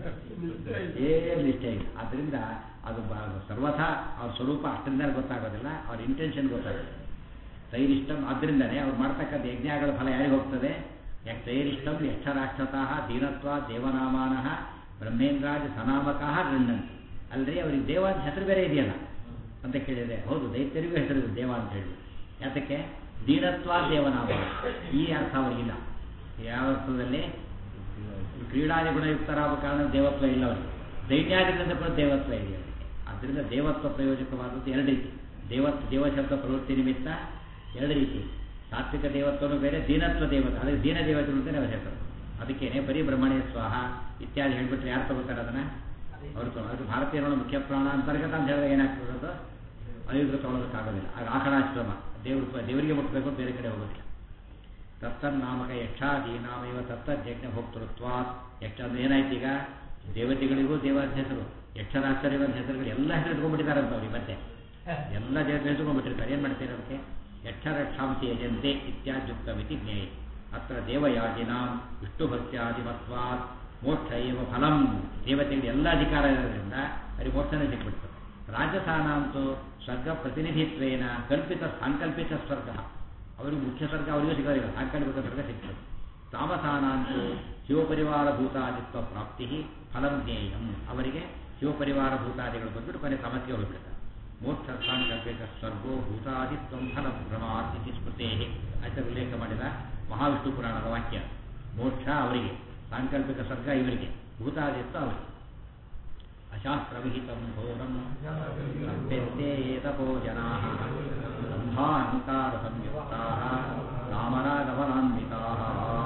ಏನು ಇಷ್ಟ ಇಲ್ಲ ಆದ್ದರಿಂದ ಅದು ಬ- ಸರ್ವಥಾ ಅವ್ರ ಸ್ವರೂಪ ಅಷ್ಟರಿಂದ ಗೊತ್ತಾಗೋದಿಲ್ಲ ಅವ್ರ ಇಂಟೆನ್ಷನ್ ಗೊತ್ತಾಗುತ್ತೆ ತೈರಿಷ್ಟಂ ಆದ್ದರಿಂದನೇ ಅವ್ರು ಮಾಡ್ತಕ್ಕಂಥ ಯಜ್ಞಗಳ ಫಲ ಯಾರಿಗೆ ಹೋಗ್ತದೆ ಯಾಕೆ ತೈರಿಷ್ಟಂ ಯಕ್ಷರಾಕ್ಷತಃ ದೀನತ್ವ ದೇವನಾಮಾನಃ ಬ್ರಹ್ಮೇಂದ್ರಾಜ ಸನಾಮಕಃ ಗೃಹಂತಿ ಅಲ್ರಿ ಅವರಿಗೆ ದೇವ ಅಂತ ಹೆಸರು ಬೇರೆ ಇದೆಯಲ್ಲ ಅಂತ ಕೇಳಿದೆ ಹೌದು ದೈತ್ಯರಿಗೂ ಹೆಸರು ದೇವ ಅಂತ ಹೇಳಿ ಯಾತಕ್ಕೆ ದೀನತ್ವ ದೇವನಾಮ ಈ ಅರ್ಥ ಅವರಿಗಿಲ್ಲ ಯಾವ ಅರ್ಥದಲ್ಲಿ ಕ್ರೀಡಾದಿ ಗುಣಯುಕ್ತರಾದ ಕಾರಣ ದೇವತ್ವ ಇಲ್ಲ ಅವರಿಗೆ ದೈನ್ಯಾದಿಗಳಿಂದ ಕೂಡ ದೇವತ್ವ ಇದೆ ಅವರಿಗೆ ಆದ್ದರಿಂದ ದೇವತ್ವ ಪ್ರಯೋಜಕವಾದದ್ದು ಎರಡು ರೀತಿ ದೇವತ್ವ ದೇವಶಬ್ದ ಪ್ರವೃತ್ತಿ ನಿಮಿತ್ತ ಎರಡು ರೀತಿ ಸಾತ್ವಿಕ ದೇವತ್ವನೂ ಬೇರೆ ದೀನತ್ವ ದೇವತೆ ಅದಕ್ಕೆ ದೀನ ದೇವತೆ ಅಂತಲೇ ಅವರ ಹೆಸರು ಅದಕ್ಕೇನೆ ಬರೀ ಬ್ರಹ್ಮಣೇ ಸ್ವಾಹ ಇತ್ಯಾದಿ ಹೇಳ್ಬಿಟ್ರೆ ಯಾರು ತಗೋತಾರೆ ಅದನ್ನ ಅವರು ತಗೋ ಅದು ಭಾರತೀಯರ ಮುಖ್ಯ ಪ್ರಾಣ ಅಂತರ್ಗತ ಅಂತ ಹೇಳಿದಾಗ ಏನಾಗ್ತದೆ ಅದು ಅಯುದ್ರ ತಗೊಳ್ಳೋದಕ್ಕಾಗೋದಿಲ್ಲ ಆಗ ಆಕಳಾಶ್ರಮ ದೇವ್ರ ದೇವರಿಗೆ ಮುಟ್ಟಬೇಕು ಅಂತ ಬೇರೆ ಕಡೆ ಹೋಗೋದಿಲ್ಲ ತತ್ತನ್ನಾಮಕ ಯಕ್ಷಾದೀನಾಮೇವ ತತ್ತಜ್ಞ ಭೋಕ್ತೃತ್ವ ಯಕ್ಷ ಅಂದ್ರೆ ಏನಾಯ್ತು ಈಗ ದೇವತೆಗಳಿಗೂ ದೇವರ ಹೆಸರು ಯಕ್ಷರಾಶ್ಚರ್ಯವಂತ ಹೆಸರುಗಳು ಎಲ್ಲ ಹೆಸರು ಇಟ್ಕೊಂಡ್ಬಿಟ್ಟಿದ್ದಾರೆ ಅಂತ ಅವ್ರಿಗೆ ಮತ್ತೆ ಎಲ್ಲ ದೇವತೆ ಹೆಸರುಕೊಂಡ್ಬಿಟ್ಟಿರ್ತಾರೆ ಏನು ಮಾಡ್ತೀರ ಅದಕ್ಕೆ ಯಕ್ಷರಕ್ಷಾಂಸಿ ಯಜಂತೆ ಇತ್ಯಾದ್ಯುಕ್ತಮಿತಿ ಜ್ಞೇಯ ಅತ್ರ ದೇವಯಾಜಿನಾಂ ವಿಷ್ಣುಭಕ್ತ್ಯಾದಿಮತ್ವಾತ್ ಮೋಕ್ಷ ಏವ ಫಲಂ ದೇವತೆಗಳಿಗೆ ಎಲ್ಲ ಅಧಿಕಾರ ಇರೋದ್ರಿಂದ ಅಲ್ಲಿ ಮೋಕ್ಷನೇ ಸಿಕ್ಬಿಡ್ತದೆ ರಾಜಸಾನಾಂತೂ ಸ್ವರ್ಗ ಪ್ರತಿನಿಧಿತ್ವೇನ ಕಲ್ಪಿತ ಸಾಂಕಲ್ಪಿತ ಸ್ವರ್ಗ ಅವರಿಗೆ ಮುಖ್ಯ ಸ್ವರ್ಗ ಅವರಿಗೂ ಸಿಗೋದಿಲ್ಲ ಸಾಂಕಲ್ಪಿಕ ಸ್ವರ್ಗ ಸಿಗ್ತದೆ ತಾಮಸಾನಾಂತೂ ಶಿವಪರಿವಾರ ಭೂತಾದಿತ್ವ ಪ್ರಾಪ್ತಿ ಫಲಂ ಜ್ಞೇಯಂ ಅವರಿಗೆ ಶಿವಪರಿವಾರ ಭೂತಾದಿಗಳು ಬಂದ್ಬಿಟ್ಟು ಕೊನೆ ಸಮಸ್ಯೆ ಹೋಗ್ಬಿಡ್ತಾರೆ ಮೋಕ್ಷ ಸಾಂಕಲ್ಪಿಕ ಸ್ವರ್ಗೋ ಭೂತಾದಿತ್ವಂ ಫಲಂ ಭ್ರಮಾತ್ ಇತಿ ಸ್ಮೃತೇ ಅಂತ ಉಲ್ಲೇಖ ಮಾಡಿದ ಮಹಾವಿಷ್ಣು ಪುರಾಣದ ವಾಕ್ಯ ಮೋಕ್ಷ ಅವರಿಗೆ ಸಾಂಕಲ್ಪಿಕ ಸ್ವರ್ಗ ಇವರಿಗೆ ಭೂತಾದಿತ್ವ ಅವರಿಗೆ ಅಶಾಸ್ತ್ರವಿಹಿತಂ ಘೋರಂ ಲಭ್ಯಂತೆ ಏತಪೋ ಜನಾಃ ಬ್ರಹ್ಮಾಹಂಕಾರ ಸಂಯುಕ್ತಾಃ ಕಾಮರಾಗಮನಾನ್ವಿತಾಃ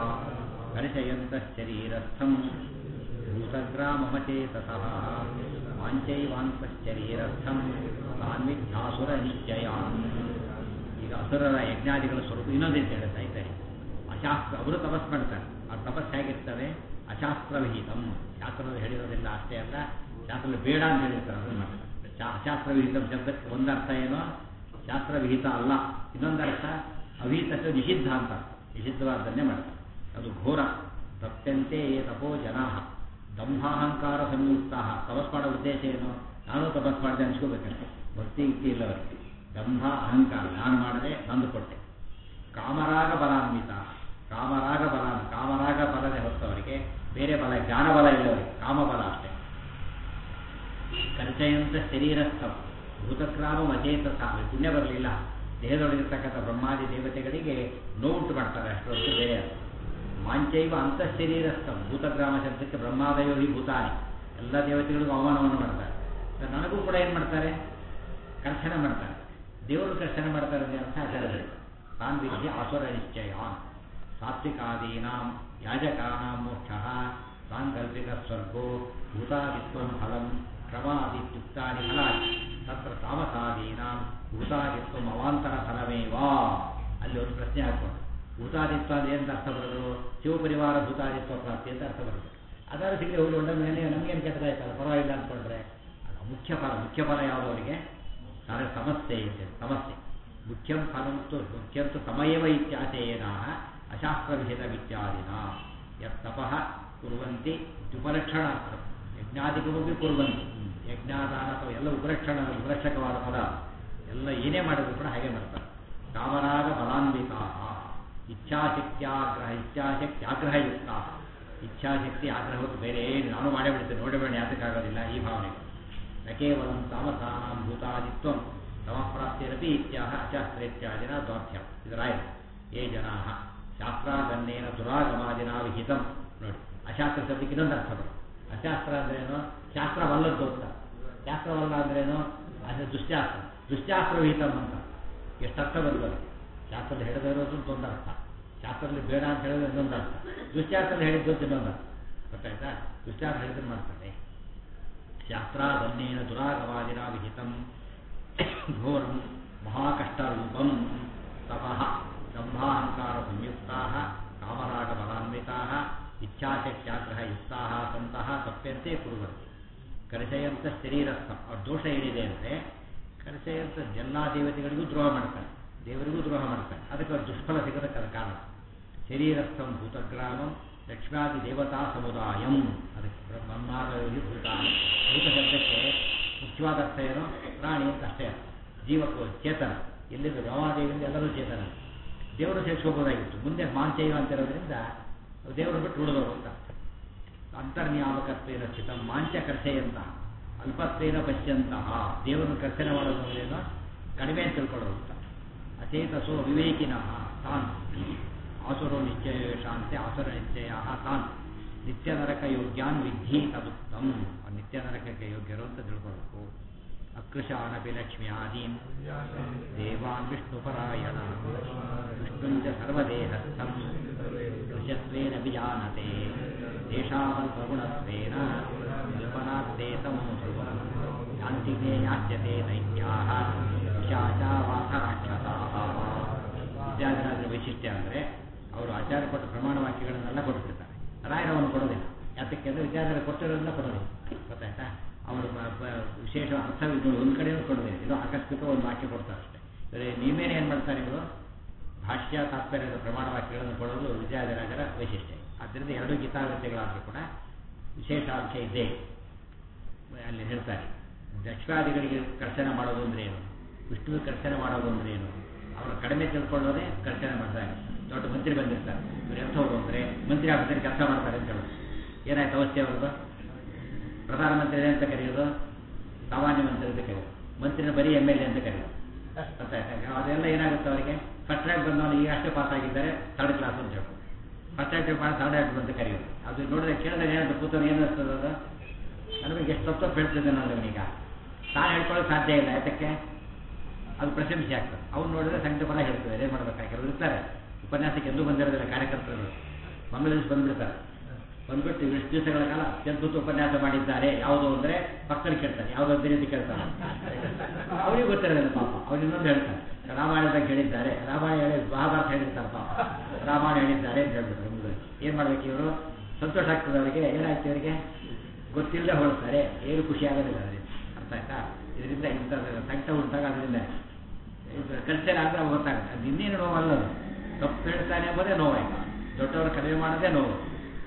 ಪರಿಚಯಂತಶ್ಚರೀರಸ್ಥಂ ಭೂತಗ್ರಾಮಮಚೇತಸಃ ವಾಂಚೈವಾಂತಶ್ಚರೀರಸ್ಥಂ ತಾನ್ವಿಧ್ಯಾಸುರ ನಿಶ್ಚಯಾನ್ ಈಗ ಅಸುರರ ಯಜ್ಞಾದಿಗಳ ಸ್ವರೂಪ ಇನ್ನೊಂದೇನು ಹೇಳ್ತಾ ಇದ್ದಾರೆ ಅಶಾಸ್ತ್ರ ಅವರು ತಪಸ್ ಮಾಡ್ತಾರೆ ಆ ತಪಸ್ ಹೇಗಿರ್ತವೆ ಅಶಾಸ್ತ್ರವಿಹಿತಂ ಶಾಸ್ತ್ರದಲ್ಲಿ ಹೇಳಿರೋದಿಲ್ಲ ಅಷ್ಟೇ ಅಲ್ಲ ಶಾಸ್ತ್ರದಲ್ಲಿ ಬೇಡ ಅಂತ ಹೇಳಿರ್ತಾರೆ ಅದನ್ನು ಮಾಡ್ತಾರೆ ಶಾ ಅಶಾಸ್ತ್ರವಿಹಿತ ಶಬ್ದಕ್ಕೆ ಒಂದರ್ಥ ಏನೋ ಶಾಸ್ತ್ರವಿಹಿತ ಅಲ್ಲ ಇನ್ನೊಂದರ್ಥ ಅವಿಹಿತ ನಿಷಿದ್ಧ ಅಂತ ನಿಷಿದ್ಧವಾದನ್ನೇ ಮಾಡ್ತಾರೆ ಅದು ಘೋರ ತಪ್ಯಂತೆ ತಪೋ ಜನಾ ದಂಭಾಹಂಕಾರ ಸಂಯುಕ್ತ ತಪಸ್ ಮಾಡೋ ಉದ್ದೇಶ ಏನು ನಾನು ತಪಸ್ ಮಾಡಿದೆ ಅನ್ಸ್ಕೋಬೇಕಂತೆ ಭಕ್ತಿ ಯುಕ್ತಿ ಇಲ್ಲ ಅವರಿಗೆ ದಂಭ ಅಹಂಕಾರ ನಾನು ಮಾಡದೆ ನಂದು ಕೊಟ್ಟೆ ಕಾಮರಾಗ ಬಲಾನ್ವಿತ ಕಾಮರಾಗ ಬಲ ಕಾಮರಾಗ ಬಲನೇ ಹೊತ್ತವರಿಗೆ ಬೇರೆ ಬಲ ಜ್ಞಾನ ಬಲ ಇಲ್ಲವರಿಗೆ ಕಾಮಬಲ ಅಷ್ಟೇ ಕರ್ಚಯಂತ ಶರೀರಸ್ಥ ಭೂತಕ್ರಾಮ ಅಚೇತ ಸಾವು ಪುಣ್ಯ ಬರಲಿಲ್ಲ ದೇಹದೊಳಗಿರ್ತಕ್ಕಂಥ ಬ್ರಹ್ಮಾದಿ ದೇವತೆಗಳಿಗೆ ನೋವುಂಟು ಮಾಡ್ತಾರೆ ಅಷ್ಟೊತ್ತು ಬೇರೆ ಅಲ್ಲ ಮಾಂಚೈವ ಅಂತಃಶರೀರಸ್ಥ ಭೂತಗ್ರಾಮ ಶಬ್ದಕ್ಕೆ ಬ್ರಹ್ಮಾದಯೋ ಹಿ ಭೂತಾನಿ ಎಲ್ಲ ದೇವತೆಗಳಿಗೂ ಅವಮಾನವನ್ನು ಮಾಡ್ತಾರೆ ನನಗೂ ಕೂಡ ಏನು ಮಾಡ್ತಾರೆ ಕರ್ಷಣೆ ಮಾಡ್ತಾರೆ ದೇವರು ಕರ್ಷಣೆ ಮಾಡ್ತಾರೆ ಅಂತ ಅರ್ಥ ಆಚಾರ್ಯರು ತಾನ್ ವಿಧಿ ಆಸುರ ನಿಶ್ಚಯಾನ್ ಸಾತ್ವಿಕಾದೀನಾಂ ಯಾಜಕಾನಾಂ ಮೋಕ್ಷ ಸಾಂಕಲ್ಪಿಕ ಸ್ವರ್ಗೋ ಭೂತಾದಿತ್ವಂ ಫಲಂ ಕ್ರಮಾದಿತ್ಯುಕ್ತಾನಿ ಫಲಾನಿ ತತ್ರ ತಾಮಸಾದೀನಾಂ ಭೂತಾದಿತ್ವಂ ಅವಾಂತರ ಫಲಮೇವಾ ಅಲ್ಲಿ ಒಂದು ಪ್ರಶ್ನೆ ಹಾಕೊಂಡು ಭೂತಾದಿತ್ವ ಅಂದ್ರೆ ಏನಂತ ಅರ್ಥ ಬರೋದು ಶಿವಪರಿವಾರ ಭೂತಾದಿತ್ವ ಪ್ರಾಪ್ತಿ ಅಂತ ಅರ್ಥ ಬರೋದು ಅದಾದ್ರೂ ಸಿಗಲಿ ಹೋಗಿ ಒಳ್ಳೆ ಮೇಲೆ ನಮಗೇನು ಕೆಟ್ಟದಾಯ್ತಲ್ಲ ಪರವಾಗಿಲ್ಲ ಅಂದ್ಕೊಂಡ್ರೆ ಅದು ಮುಖ್ಯ ಫಲ ಮುಖ್ಯ ಫಲ ಯಾವುದು ಅವರಿಗೆ ಸಾರೆ ಸಮಸ್ಯೆ ಇದೆ ಸಮಸ್ಯೆ ಮುಖ್ಯಂ ಫಲಂತು ಮುಖ್ಯಂತು ಸಮಯವ ಇತ್ಯಾಶಯೇನಾಹ ಅಶಾಸ್ತ್ರವಿಹಿತವಿತ್ಯಾದಿನ ಯತ್ತಪಃ ಕುರುವಂತಿ ಉಪಲಕ್ಷಣಾರ್ಥ ಯಜ್ಞಾದಿಗಳೂ ಕುರುವಂತಿ ಯಜ್ಞಾದಾನ ಅಥವಾ ಎಲ್ಲ ಉಪಲಕ್ಷಣ ಉಪಲಕ್ಷಕವಾದ ಪದ ಎಲ್ಲ ಏನೇ ಮಾಡಿದ್ರು ಕೂಡ ಹಾಗೆ ಮಾಡ್ತಾರೆ ಕಾಮರಾಗ ಬಲಾನ್ವಿತಾ ಇಚ್ಛಾಶಕ್ತಿಯಾಗ್ರಹ ಇಚ್ಛಾಶಕ್ತಿ ಆಗ್ರಹಯುಕ್ತ ಇಚ್ಛಾಶಕ್ತಿ ಆಗ್ರಹ ಹೊತ್ತು ಬೇರೆ ಏನು ನಾನು ಮಾಡೇ ಬಿಡ್ತೇನೆ ನೋಡಬೇಡ ಯಾತಕ್ಕಾಗೋದಿಲ್ಲ ಈ ಭಾವನೆಗಳು ನ ಕೇವಲ ತಾಮಸಾನಾಂ ಭೂತಾದಿತ್ವಂ ತಮಃಪ್ರಾಪ್ತಿರಪಿ ಇತ್ಯಾಹ ಅಶಾಸ್ತ್ರೇತ್ಯಾದಿನ ದ್ವಾರ್ಥ್ಯಂ ಇದು ರಾಯ ಏ ಜನಾ ಶಾಸ್ತ್ರಾಗನ್ನೇನ ದುರಾಗಮಾದಿನ ವಿಹಿತಂ ನೋಡಿ ಅಶಾಸ್ತ್ರ ಶಬ್ದಕ್ಕೆ ಇನ್ನೊಂದು ಅರ್ಥ ಬರುತ್ತೆ ಅಶಾಸ್ತ್ರ ಅಂದ್ರೇನು ಶಾಸ್ತ್ರವಲ್ಲದ್ದು ಅಂತ ಶಾಸ್ತ್ರವಲ್ಲ ಅಂದ್ರೇನು ಅದು ದುಶ್ಯಾಸ್ತ್ರ ದುಶ್ಯಾಸ್ತ್ರ ವಿಹಿತಂ ಅಂತ ಎಷ್ಟು ಅರ್ಥ ಬರ್ತದೆ ಶಾಸ್ತ್ರದಲ್ಲಿ ಹೇಳದೇ ಇರೋದು ಒಂದು ಅರ್ಥ ಶಾಸ್ತ್ರದಲ್ಲಿ ಬೇಡ ಅಂತ ಹೇಳಿದ್ರೆ ಇನ್ನೊಂದು ಅರ್ಥ ದುಶ್ಯಾಸ್ತ್ರದಲ್ಲಿ ಹೇಳಿದ್ದು ಇನ್ನೊಂದು ಅರ್ಥ ಗೊತ್ತಾಯ್ತಾ ದುಶ್ಯಾಸ್ತ್ರ ಹೇಳಿದ್ರೆ ಮಾಡ್ತಾರೆ ಶಾಸ್ತ್ರಾದನ್ನೇನ ದುರಾಗವಾದಿನ ವಿಹಿತಂ ಘೋರಂ ಮಹಾಕಷ್ಟರೂಪಂ ತಪಃ ದಂಭಾಹಂಕಾರ ಸಂಯುಕ್ತಾ ಕಾಮರಾಗ ಬಲಾನ್ವಿತಾ ಇಚ್ಛಾಶಕ್ತ್ಯಾಗ್ರಹಯುಕ್ತಾ ಸಂತಹ ತಪ್ಯಂತೆ ಕುರುವಂತೆ ಕರಚಯಂತ ಶರೀರಸ್ಥ ಅವ್ರ ದೋಷ ಏನಿದೆ ಅಂದರೆ ಕರಚಯಂತ ಎಲ್ಲ ದೇವತೆಗಳಿಗೂ ದ್ರೋಹ ಮಾಡ್ತಾರೆ ದೇವರಿಗೂ ದ್ರೋಹ ಮಾಡ್ತಾರೆ ಅದಕ್ಕೆ ಅವ್ರ ದುಷ್ಫಲ ಸಿಗೋದಕ್ಕೆ ಅದು ಕಾರಣ ಶರೀರಸ್ಥಂ ಭೂತಗ್ರಾಮಂ ಲಕ್ಷ್ಮ್ಯಾದಿ ದೇವತಾ ಸಮುದಾಯಂ ಅದಕ್ಕೆ ಬ್ರಹ್ಮಾದಿ ಭೂತ ಭೂತ ಶಬ್ದಕ್ಕೆ ಮುಖ್ಯವಾದ ಅರ್ಥ ಏನು ಪ್ರಾಣಿ ಅಂತ ಅಷ್ಟೇ ಜೀವಕ್ಕೂ ಚೇತನ ಎಲ್ಲಿಂದ ವ್ರವಾದೇವಿಯಿಂದ ಎಲ್ಲರೂ ಚೇತನ ದೇವರು ಸೇರಿಸ್ಕೋಬೋದಾಗಿತ್ತು ಮುಂದೆ ಮಾಂಚಯ್ಯ ಅಂತ ಇರೋದ್ರಿಂದ ದೇವರು ಬಿಟ್ಟು ಉಳಿದವರು ಅಂತ ಅಂತರ್ನಿಯಾಮಕತ್ವೇನ ಸ್ಥಿತ ಮಾಂಚ ಕರ್ಸೆಯಂತ ಅಲ್ಪತ್ವೇನ ಪಶ್ಯಂತಹ ದೇವರನ್ನು ಕರ್ಸನೆ ಮಾಡೋದು ಅಂದ್ರೇನು ಕಡಿಮೆ ಅಂತ ತಿಳ್ಕೊಳ್ಳೋದು ಅಂತ ಅಚೇತಸೋ ವಿವೇಕಿನಃ ತಾನ್ ಆಸುರೋ ನಿಶ್ಚಯ ಶಾಂತಿ ಆಸುರ ನಿಶ್ಚಯ ತಾನ್ ನಿತ್ಯ ನರಕ ಯೋಗ್ಯಾನ್ ವಿಧಿ ತದುತ್ತಮ್ ನಿತ್ಯ ನರಕಕ್ಕೆ ಯೋಗ್ಯರು ಅಂತ ತಿಳ್ಕೊಳ್ಬೇಕು ಅಕೃಶಾನಪಿ ಲಕ್ಷ್ಮಿ ಆದೀನ್ ದೇವಾನ್ ವಿಷ್ಣುಪರಾಯಣ ವಿಷ್ಣುಂಚ ಸರ್ವದೇಹಸ್ಥಂ ಕೃಶತ್ವೇನ ವಿಜಾನತೆ ತೇಷಾಮಲ್ಪಗುಣತ್ವೇನ ಕಲ್ಪನಾರ್ಥೇ ತಮೋ ಧ್ರುವ ಶಾಂತಿಗೆ ಯಾಚ್ಯತೆ ದೈತ್ಯಾಹ ಶಾಚಾವಾಸ ರಾಕ್ಷಸಾಹ ವಿದ್ಯಾಧರಾಜರ ವೈಶಿಷ್ಟ್ಯ ಅಂದರೆ ಅವರು ಆಚಾರ್ಯ ಕೊಟ್ಟ ಪ್ರಮಾಣ ವಾಕ್ಯಗಳನ್ನೆಲ್ಲ ಕೊಟ್ಬಿಡ್ತಾರೆ ರಾಯರವನ್ನು ಕೊಡೋದಿಲ್ಲ ಯಾತಕ್ಕೆ ಅಂದರೆ ವಿದ್ಯಾಧರ ಕೊಟ್ಟಿರೋದನ್ನ ಕೊಡೋದಿಲ್ಲ ಗೊತ್ತಾಯ್ತಾ ಅವರು ಬ- ಬ- ವಿಶೇಷ ಅರ್ಥ ಒಂದು ಕಡೆ ಕೊಡೋದಿಲ್ಲ ಇದು ಆಕಸ್ಮಿಕ ಒಂದು ವಾಕ್ಯ ಕೊಡ್ತಾರೆ ಅಷ್ಟೇ ಆದರೆ ನೀವೇನು ಏನು ಮಾಡ್ತಾರೆ ಇವರು ಭಾಷ್ಯ ತಾತ್ಪರ್ಯದ ಪ್ರಮಾಣ ವಾಕ್ಯಗಳನ್ನು ಕೊಡೋದು ವಿದ್ಯಾಧರಾಜರ ವೈಶಿಷ್ಟ್ಯ ಆದ್ದರಿಂದ ಎರಡು ಗೀತಾವೃತ್ತಿಗಳಾದರೂ ಕೂಡ ವಿಶೇಷ ಅಂಶ ಇದೆ ಅಲ್ಲಿ ಹೇಳ್ತಾರೆ ದಕ್ಷಾದಿಗಳಿಗೆ ಕರ್ಶನ ಮಾಡೋದು ಅಂದ್ರೆ ಏನು ವಿಷ್ಣುವಿಗೆ ಕರ್ಶನ ಮಾಡೋದು ಅಂದ್ರೆ ಏನು ಅವರು ಕಡಿಮೆ ತಿಳ್ಕೊಳ್ಳೋದೇ ಕರ್ಶನ ಮಾಡ್ತಾರೆ ದೊಡ್ಡ ಮಂತ್ರಿ ಬಂದಿರ್ತಾರೆ ಇವ್ರು ಎಂಥವ್ರು ಅಂದರೆ ಮಂತ್ರಿ ಆಫೀಸರ್ ಕೆಲಸ ಮಾಡ್ತಾರೆ ಅಂತ ಹೇಳೋದು ಏನಾಯ್ತು ಅವಸ್ಥೆ ಅವ್ರದ್ದು ಪ್ರಧಾನಮಂತ್ರಿ ಅಂತ ಕರೆಯೋದು ಸಾಮಾನ್ಯ ಮಂತ್ರಿ ಅಂತ ಕರೆಯೋದು ಮಂತ್ರಿನ ಬರೀ ಎಮ್ ಎಲ್ ಎ ಅಂತ ಕರೆಯೋದು ಅರ್ಥ ಆಯ್ತಾ ಅದೆಲ್ಲ ಏನಾಗುತ್ತೆ ಅವರಿಗೆ ಫಸ್ಟ್ ರ್ಯಾಂಕ್ ಬಂದವನು ಈಗ ಅಷ್ಟೇ ಪಾಸ್ ಆಗಿದ್ದಾರೆ ಥರ್ಡ್ ಕ್ಲಾಸ್ ಅಂತ ಹೇಳ್ಬೋದು ಫಸ್ಟ್ ರ್ಯಾಂಕ್ ಮಾಡಿ ಥರ್ಡ್ ರ್ಯಾಂಕ್ ಅಂತ ಕರೆಯೋದು ಅದು ನೋಡಿದ್ರೆ ಕೇಳಿದಾಗ ಏನಂತ ಕೂತವ್ರು ಏನು ಅನಿಸ್ತದೆ ಅದು ನನಗೆ ಎಷ್ಟು ತಪ್ಪು ಹೇಳ್ತಿದ್ದೆ ನಾನು ಈಗ ತಾನು ಹೇಳ್ಕೊಳ್ಳೋಕೆ ಸಾಧ್ಯ ಇಲ್ಲ ಯಾತಕ್ಕೆ ಅದು ಪ್ರಶಂಸೆ ಆಗ್ತದೆ ಅವ್ನು ನೋಡಿದ್ರೆ ಸಂಕಟ ಪರ ಹೇಳ್ತಾರೆ ಏನು ಮಾಡ್ಬೇಕಾಗಿ ಕೆಲವರು ಇರ್ತಾರೆ ಉಪನ್ಯಾಸಕ್ಕೆ ಎಂದೂ ಬಂದಿರೋದಿಲ್ಲ ಕಾರ್ಯಕರ್ತರು ಮಂಗಳ ದಿವಸ ಬಂದ್ಬಿಡ್ತಾರೆ ಬಂದ್ಬಿಟ್ಟು ಎಷ್ಟು ದಿವಸಗಳ ಕಾಲ ಅತ್ಯದ್ಭುತ ಉಪನ್ಯಾಸ ಮಾಡಿದ್ದಾರೆ ಯಾವುದು ಅಂದರೆ ಪಕ್ಕದಲ್ಲಿ ಕೇಳ್ತಾರೆ ಯಾವುದೋ ಅಂತ ರೀತಿ ಕೇಳ್ತಾರೆ ಅವನಿಗೆ ಗೊತ್ತಿರೋದಿಲ್ಲ ಪಾಪ ಅವ್ನು ಇನ್ನೊಂದು ಹೇಳ್ತಾನೆ ರಾಮಾಯಣದಾಗ ಹೇಳಿದ್ದಾರೆ ರಾಮಾಯಣ ಹೇಳಿ ಮಹಾಭಾರತ ಹೇಳಿರ್ತಾರೆ ಪಾಪ ರಾಮಾಯಣ ಹೇಳಿದ್ದಾರೆ ಅಂತ ಹೇಳ್ಬಿಟ್ರು ಮುಂದೆ ಏನು ಮಾಡ್ಬೇಕು ಇವರು ಸಂತೋಷ ಆಗ್ತದೆ ಅವರಿಗೆ ಏನಾಯ್ತು ಇವರಿಗೆ ಗೊತ್ತಿಲ್ಲದೆ ಹೊರಡ್ತಾರೆ ಏನು ಖುಷಿ ಆಗೋದಿಲ್ಲ ಅವರಿಗೆ ಅರ್ಥ ಆಯ್ತಾ ಇದರಿಂದ ಇಂಥ ಸಂಕಟ ಉಂಟಾಗ ಅದರಿಂದ ಕಲ್ಚರ್ ಆದರೆ ಅವು ಗೊತ್ತಾಗುತ್ತೆ ಅದು ಇನ್ನೇನು ನೋವಲ್ಲ ಅದು ತಪ್ಪು ಹೇಳ್ತಾನೆ ಎಂಬುದೇ ನೋವಾಯ್ತು ದೊಡ್ಡವರು ಕಡಿಮೆ ಮಾಡೋದೇ ನೋವು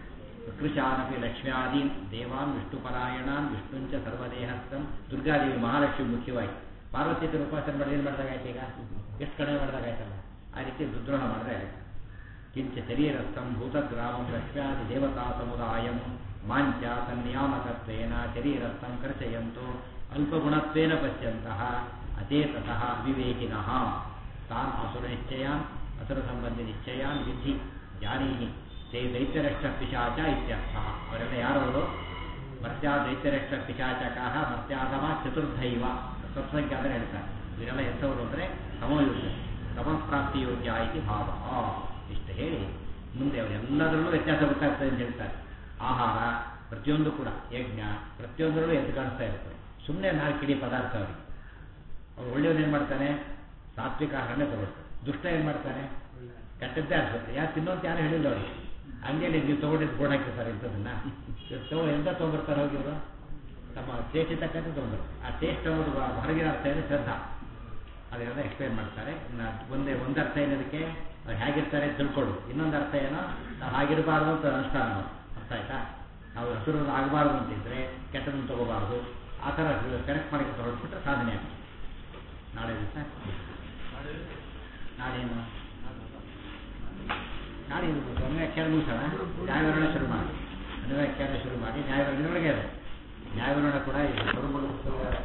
ಕೃಶಾನಪಿ ಲಕ್ಷ್ಮ್ಯಾದೀನ್ ದೇವಾನ್ ವಿಷ್ಣುಪರಾಯಣಾನ್ ವಿಷ್ಣುಂಚ ಸರ್ವದೇಹಸ್ಥಂ ದುರ್ಗಾದೇವಿ ಮಹಾಲಕ್ಷ್ಮಿ ಮುಖ್ಯವಾಯಿತು ಪಾರ್ವತಿ ಉಪಾಸನೆ ಮಾಡಿದ್ರೆ ಏನು ಮಾಡಿದಾಗಾಯ್ತು ಈಗ ಎಷ್ಟು ಕಡಿಮೆ ಮಾಡಿದಾಗಾಯ್ತಲ್ಲ ಆ ರೀತಿ ದುದ್ರೋಹ ಮಾಡಿದ್ರೆ ಆಯ್ತು ಕಿಂಚ ಶರೀರಸ್ಥಂ ಭೂತಗ್ರಾಮಂ ಲಕ್ಷ್ಮ್ಯಾದಿ ದೇವತಾ ಸಮುದಾಯಂ ಮಾಂಚ ತನ್ನಿಯಾಮಕತ್ವೇನ ಶರೀರಸ್ಥಂ ಕರ್ಚಯಂತು ಅಲ್ಪಗುಣತ್ವೇನ ಪಶ್ಯಂತಹ ಅಚೇತಸಃ ವಿವೇಕಿನಃ ತಾನ್ ಅಸುರ ನಿಶ್ಚಯಾನ್ ಅಸುರ ಸಂಬಂಧಿ ನಿಶ್ಚಯಾನ್ ವಿಧಿ ಜಾನೀಹಿ ತೇ ದೈತ್ಯರಷ್ಟ ಪಿಶಾಚ ಇತ್ಯರ್ಥ ಅವರೆಲ್ಲ ಯಾರವರು ಮರ್ತ್ಯಾ ದೈತ್ಯರಷ್ಟ ಪಿಶಾಚಕಾಹ ಮರ್ತ್ಯಾಧಮ ಚತುರ್ಧೈವ ಸತ್ಸಂಖ್ಯೆ ಅಂದರೆ ಹೇಳ್ತಾರೆ ಇವರೆಲ್ಲ ಎಂಥವರು ಅಂದರೆ ಸಮಯೋಗ್ಯ ಸಮಪ್ರಾಪ್ತಿ ಯೋಗ್ಯ ಇತಿ ಭಾವ ಇಷ್ಟು ಹೇಳಿ ಮುಂದೆ ಅವರೆಲ್ಲದರಲ್ಲೂ ವ್ಯತ್ಯಾಸ ಗೊತ್ತಾಗ್ತದೆ ಅಂತ ಹೇಳ್ತಾರೆ ಆಹಾರ ಪ್ರತಿಯೊಂದು ಕೂಡ ಯಜ್ಞ ಪ್ರತಿಯೊಂದರಲ್ಲೂ ಎದ್ದು ಕಾಣಿಸ್ತಾ ಇರ್ತದೆ ಸುಮ್ಮನೆ ನಾಲ್ಕಿಡಿ ಪದಾರ್ಥ ಅವರಿಗೆ ಅವ್ರು ಒಳ್ಳೆಯವನು ಏನು ಮಾಡ್ತಾನೆ ಸಾತ್ವಿಕ ಆಹಾರನೇ ತಗೊಳ್ತಾರೆ ದುಷ್ಟ ಏನು ಮಾಡ್ತಾನೆ ಕೆಟ್ಟದ್ದೇ ಅನ್ಸುತ್ತೆ ಯಾರು ತಿನ್ನೋಂತ ಯಾರು ಹೇಳಿಲ್ಲ ಅವರಿಗೆ ಅಂಗಡಿಯಲ್ಲಿ ನೀವು ತೊಗೊಂಡಿದ್ದು ಬೋರ್ಡ್ ಹಾಕಿರ್ತಾರೆ ಇಂಥದನ್ನ ಇವ್ರು ತಗೋ ಎಂತ ತೊಗೊಂಬರ್ತಾರೆ ಹೋಗಿ ಇವರು ತಮ್ಮ ಟೇಸ್ಟ್ ತಕ್ಕಂತೆ ತೊಗೊಂಡ್ರು ಆ ಟೇಸ್ಟ್ ತಗೊಂಡು ಹೊರಗಿನ ಅರ್ಥ ಇದೆ ಶ್ರದ್ಧಾ ಅದನ್ನೆಲ್ಲ ಎಕ್ಸ್ಪ್ಲೇನ್ ಮಾಡ್ತಾರೆ ಇನ್ನು ಒಂದೇ ಒಂದು ಅರ್ಥ ಏನದಕ್ಕೆ ಅವ್ರು ಹೇಗಿರ್ತಾರೆ ಅಂತ ತಿಳ್ಕೊಳ್ಳು ಇನ್ನೊಂದು ಅರ್ಥ ಏನೋ ನಾವು ಹಾಗಿರಬಾರ್ದು ಅಂತ ಅನುಷ್ಠಾನ ಮಾಡೋದು. ಅರ್ಥ ಆಯ್ತಾ ನಾವು ಹಸಿರು ಆಗಬಾರ್ದು ಅಂತಿದ್ರೆ ಕೆಟ್ಟದನ್ನು ತಗೋಬಾರ್ದು ಆ ಥರ ಕರೆಕ್ಟ್ ಮಾಡಿ ಹೊರಟ್ಬಿಟ್ರೆ ಸಾಧನೆ ಆಗ್ತದೆ ನಾಳೆ ದಿವಸ ನಾಳೇನು ನಾಳೆ ಇದು ಅನ್ವ್ಯಾಖ್ಯಾನ ಮುಗಿಸೋಣ ನ್ಯಾಯವಿವರಣೆ ಶುರು ಮಾಡಿ ಅನ್ವ್ಯಾಖ್ಯಾನ ಶುರು ಮಾಡಿ ನ್ಯಾಯವಿವರಣೆ ಒಳಗೆ ಇದೆ ನ್ಯಾಯವಿವರಣೆ ಕೂಡ ಇದು